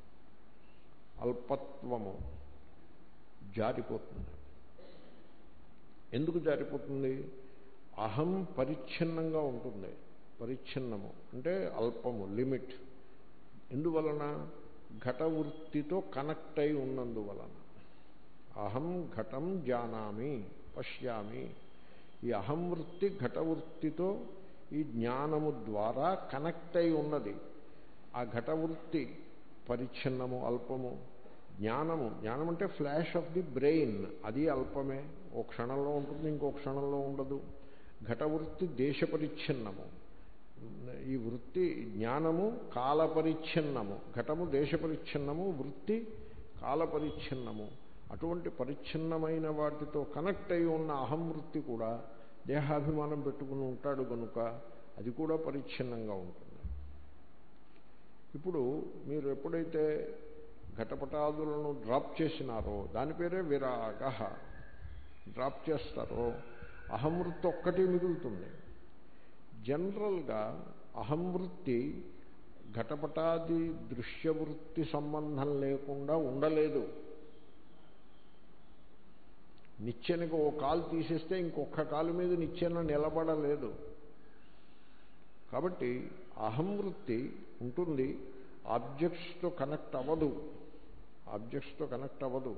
అల్పత్వము జారిపోతుంది ఎందుకు జారిపోతుంది అహం పరిచ్ఛిన్నంగా ఉంటుంది పరిచ్ఛిన్నము అంటే అల్పము లిమిట్ ఎందువలన ఘటవృత్తితో కనెక్ట్ అయి ఉన్నందువలన అహం ఘటం జానామి పశ్యామి ఈ అహం వృత్తి ఘటవృత్తితో ఈ జ్ఞానము ద్వారా కనెక్ట్ అయి ఉన్నది ఆ ఘటవృత్తి పరిచ్ఛిన్నము అల్పము జ్ఞానము జ్ఞానం అంటే ఫ్లాష్ ఆఫ్ ది బ్రెయిన్ అది అల్పమే ఓ క్షణంలో ఉంటుంది ఇంకో క్షణంలో ఉండదు ఘటవృత్తి దేశపరిచ్ఛిన్నము ఈ వృత్తి జ్ఞానము కాలపరిచ్ఛిన్నము ఘటము దేశపరిచ్ఛిన్నము వృత్తి కాలపరిచ్ఛిన్నము అటువంటి పరిచ్ఛిన్నమైన వాటితో కనెక్ట్ అయి ఉన్న అహం వృత్తి కూడా దేహాభిమానం పెట్టుకుని ఉంటాడు కనుక అది కూడా పరిచ్ఛిన్నంగా ఉంటుంది ఇప్పుడు మీరు ఎప్పుడైతే ఘటపటాదులను డ్రాప్ చేసినారో దాని పేరే విరాగ డ్రాప్ చేస్తారో అహంవృత్తి ఒక్కటి మిగులుతుంది జనరల్గా అహంవృత్తి ఘటపటాది దృశ్యవృత్తి సంబంధం లేకుండా ఉండలేదు నిచ్చెనకు ఓ కాలు తీసేస్తే ఇంకొక కాలు మీద నిచ్చెన నిలబడలేదు కాబట్టి అహంవృత్తి ఉంటుంది ఆబ్జెక్ట్స్తో కనెక్ట్ అవ్వదు ఆబ్జెక్ట్స్తో కనెక్ట్ అవ్వదు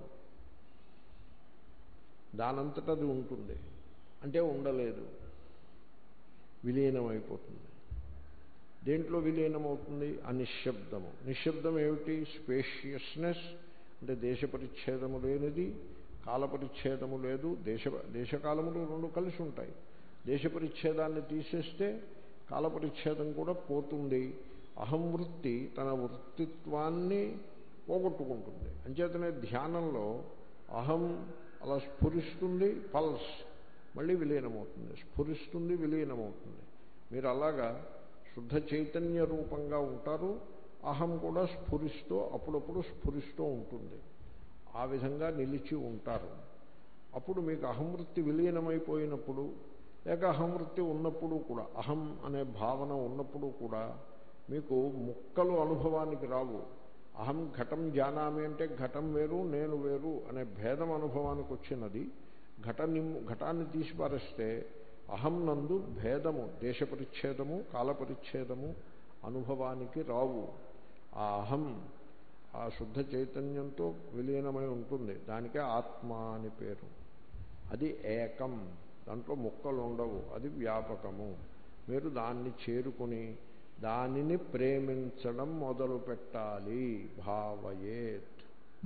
దానంతట అది ఉంటుంది అంటే ఉండలేదు విలీనమైపోతుంది దేంట్లో విలీనమవుతుంది అనిశ్శబ్దము నిశ్శబ్దం ఏమిటి స్పేషియస్నెస్ అంటే దేశ పరిచ్ఛేదము లేనిది కాల పరిచ్ఛేదము లేదు దేశ దేశకాలములు రెండు కలిసి ఉంటాయి దేశ పరిచ్ఛేదాన్ని తీసేస్తే కాల పరిచ్ఛేదం కూడా పోతుంది అహం వృత్తి తన వృత్తిత్వాన్ని పోగొట్టుకుంటుంది అంచేతనే ధ్యానంలో అహం అలా స్ఫురిస్తుంది పల్స్ మళ్ళీ విలీనమవుతుంది స్ఫురిస్తుంది విలీనమవుతుంది మీరు అలాగా శుద్ధ చైతన్య రూపంగా ఉంటారు అహం కూడా స్ఫురిస్తూ అప్పుడప్పుడు స్ఫురిస్తూ ఉంటుంది ఆ విధంగా నిలిచి ఉంటారు అప్పుడు మీకు అహంవృత్తి విలీనమైపోయినప్పుడు లేక అహంవృత్తి ఉన్నప్పుడు కూడా అహం అనే భావన ఉన్నప్పుడు కూడా మీకు ముక్కలు అనుభవానికి రావు అహం ఘటం జానామి అంటే ఘటం వేరు నేను వేరు అనే భేదం అనుభవానికి వచ్చినది ఘట నిమ్ ఘటాన్ని తీసిపారేస్తే అహం నందు భేదము దేశ పరిచ్ఛేదము కాల పరిచ్ఛేదము అనుభవానికి రావు ఆ అహం ఆ శుద్ధ చైతన్యంతో విలీనమై ఉంటుంది దానికే ఆత్మ అని పేరు అది ఏకం దాంట్లో ముక్కలు ఉండవు అది వ్యాపకము మీరు దాన్ని చేరుకుని దానిని ప్రేమించడం మొదలు పెట్టాలి భావయేత్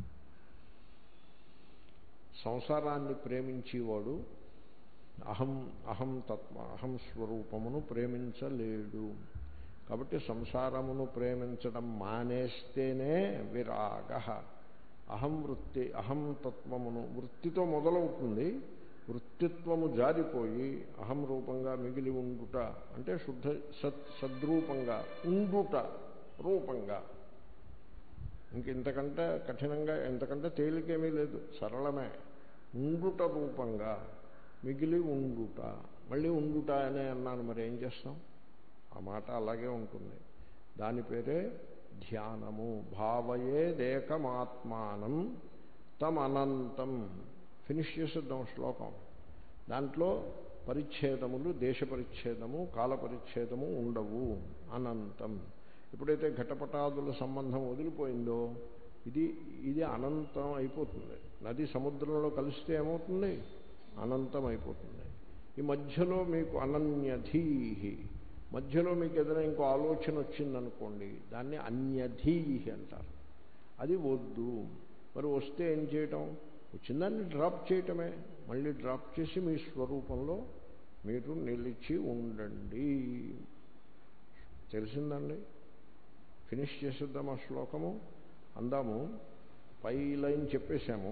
సంసారాన్ని ప్రేమించేవాడు అహం అహం తత్వ అహం స్వరూపమును ప్రేమించలేడు కాబట్టి సంసారమును ప్రేమించడం మానేస్తేనే విరాగ అహం వృత్తి అహం తత్వమును వృత్తితో మొదలవుతుంది వృత్తిత్వము జారిపోయి అహం రూపంగా మిగిలి ఉండుట అంటే శుద్ధ సత్ సద్రూపంగా ఉండుట రూపంగా ఇంక ఇంతకంటే కఠినంగా ఎంతకంటే తేలికేమీ లేదు సరళమే ఉండుట రూపంగా మిగిలి ఉండుట మళ్ళీ ఉండుట అనే అన్నాను మరి ఏం చేస్తాం ఆ మాట అలాగే ఉంటుంది దాని పేరే ధ్యానము భావయేదేకమాత్మానం తమనంతం ఫినిష్ చేసేద్దాం శ్లోకం దాంట్లో పరిచ్ఛేదములు దేశ పరిచ్ఛేదము కాల పరిచ్ఛేదము ఉండవు అనంతం ఎప్పుడైతే ఘటపటాదుల సంబంధం వదిలిపోయిందో ఇది ఇది అనంతం అయిపోతుంది నది సముద్రంలో కలిస్తే ఏమవుతుంది అనంతం అయిపోతుంది ఈ మధ్యలో మీకు అనన్యధీహి మధ్యలో మీకు ఏదైనా ఇంకో ఆలోచన వచ్చిందనుకోండి దాన్ని అన్యధీహి అంటారు అది వద్దు మరి వస్తే ఏం చేయటం వచ్చిందాన్ని డ్రాప్ చేయటమే మళ్ళీ డ్రాప్ చేసి మీ స్వరూపంలో మీరు నిలిచి ఉండండి తెలిసిందండి ఫినిష్ చేసేద్దాం ఆ శ్లోకము అందాము పై లైన్ చెప్పేశాము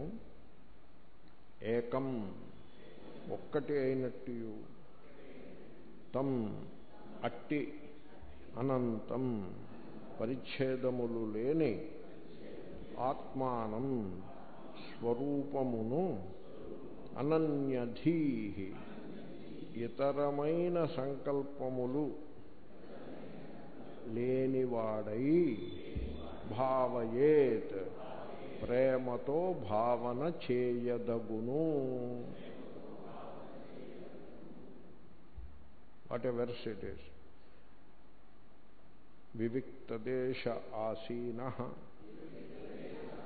ఏకం ఒక్కటి అయినట్టు తం అట్టి అనంతం పరిచ్ఛేదములు లేని ఆత్మానం స్వరూపమును అనన్యధీ ఇతరమైన సంకల్పములు లేనివాడై భావయేత్ ప్రేమతో భావన చేయదగును వాట్ ఎవర్ ఇట్ ఈస్ వివిక్తదేశ ఆసీన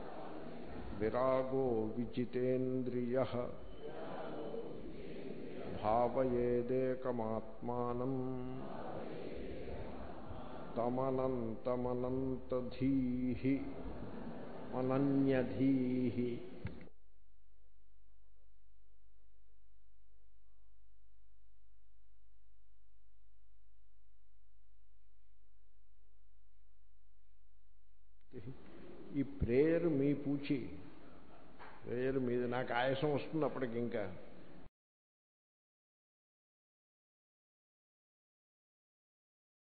విరాగో విజితేంద్రియ భావయేదేకమాత్మానం తమనంతమనంతధీ అనన్యధీ ఈ ప్రేయర్ మీ పూచి ప్రేయర్ మీది నాకు ఆయాసం వస్తుంది అప్పటికి ఇంకా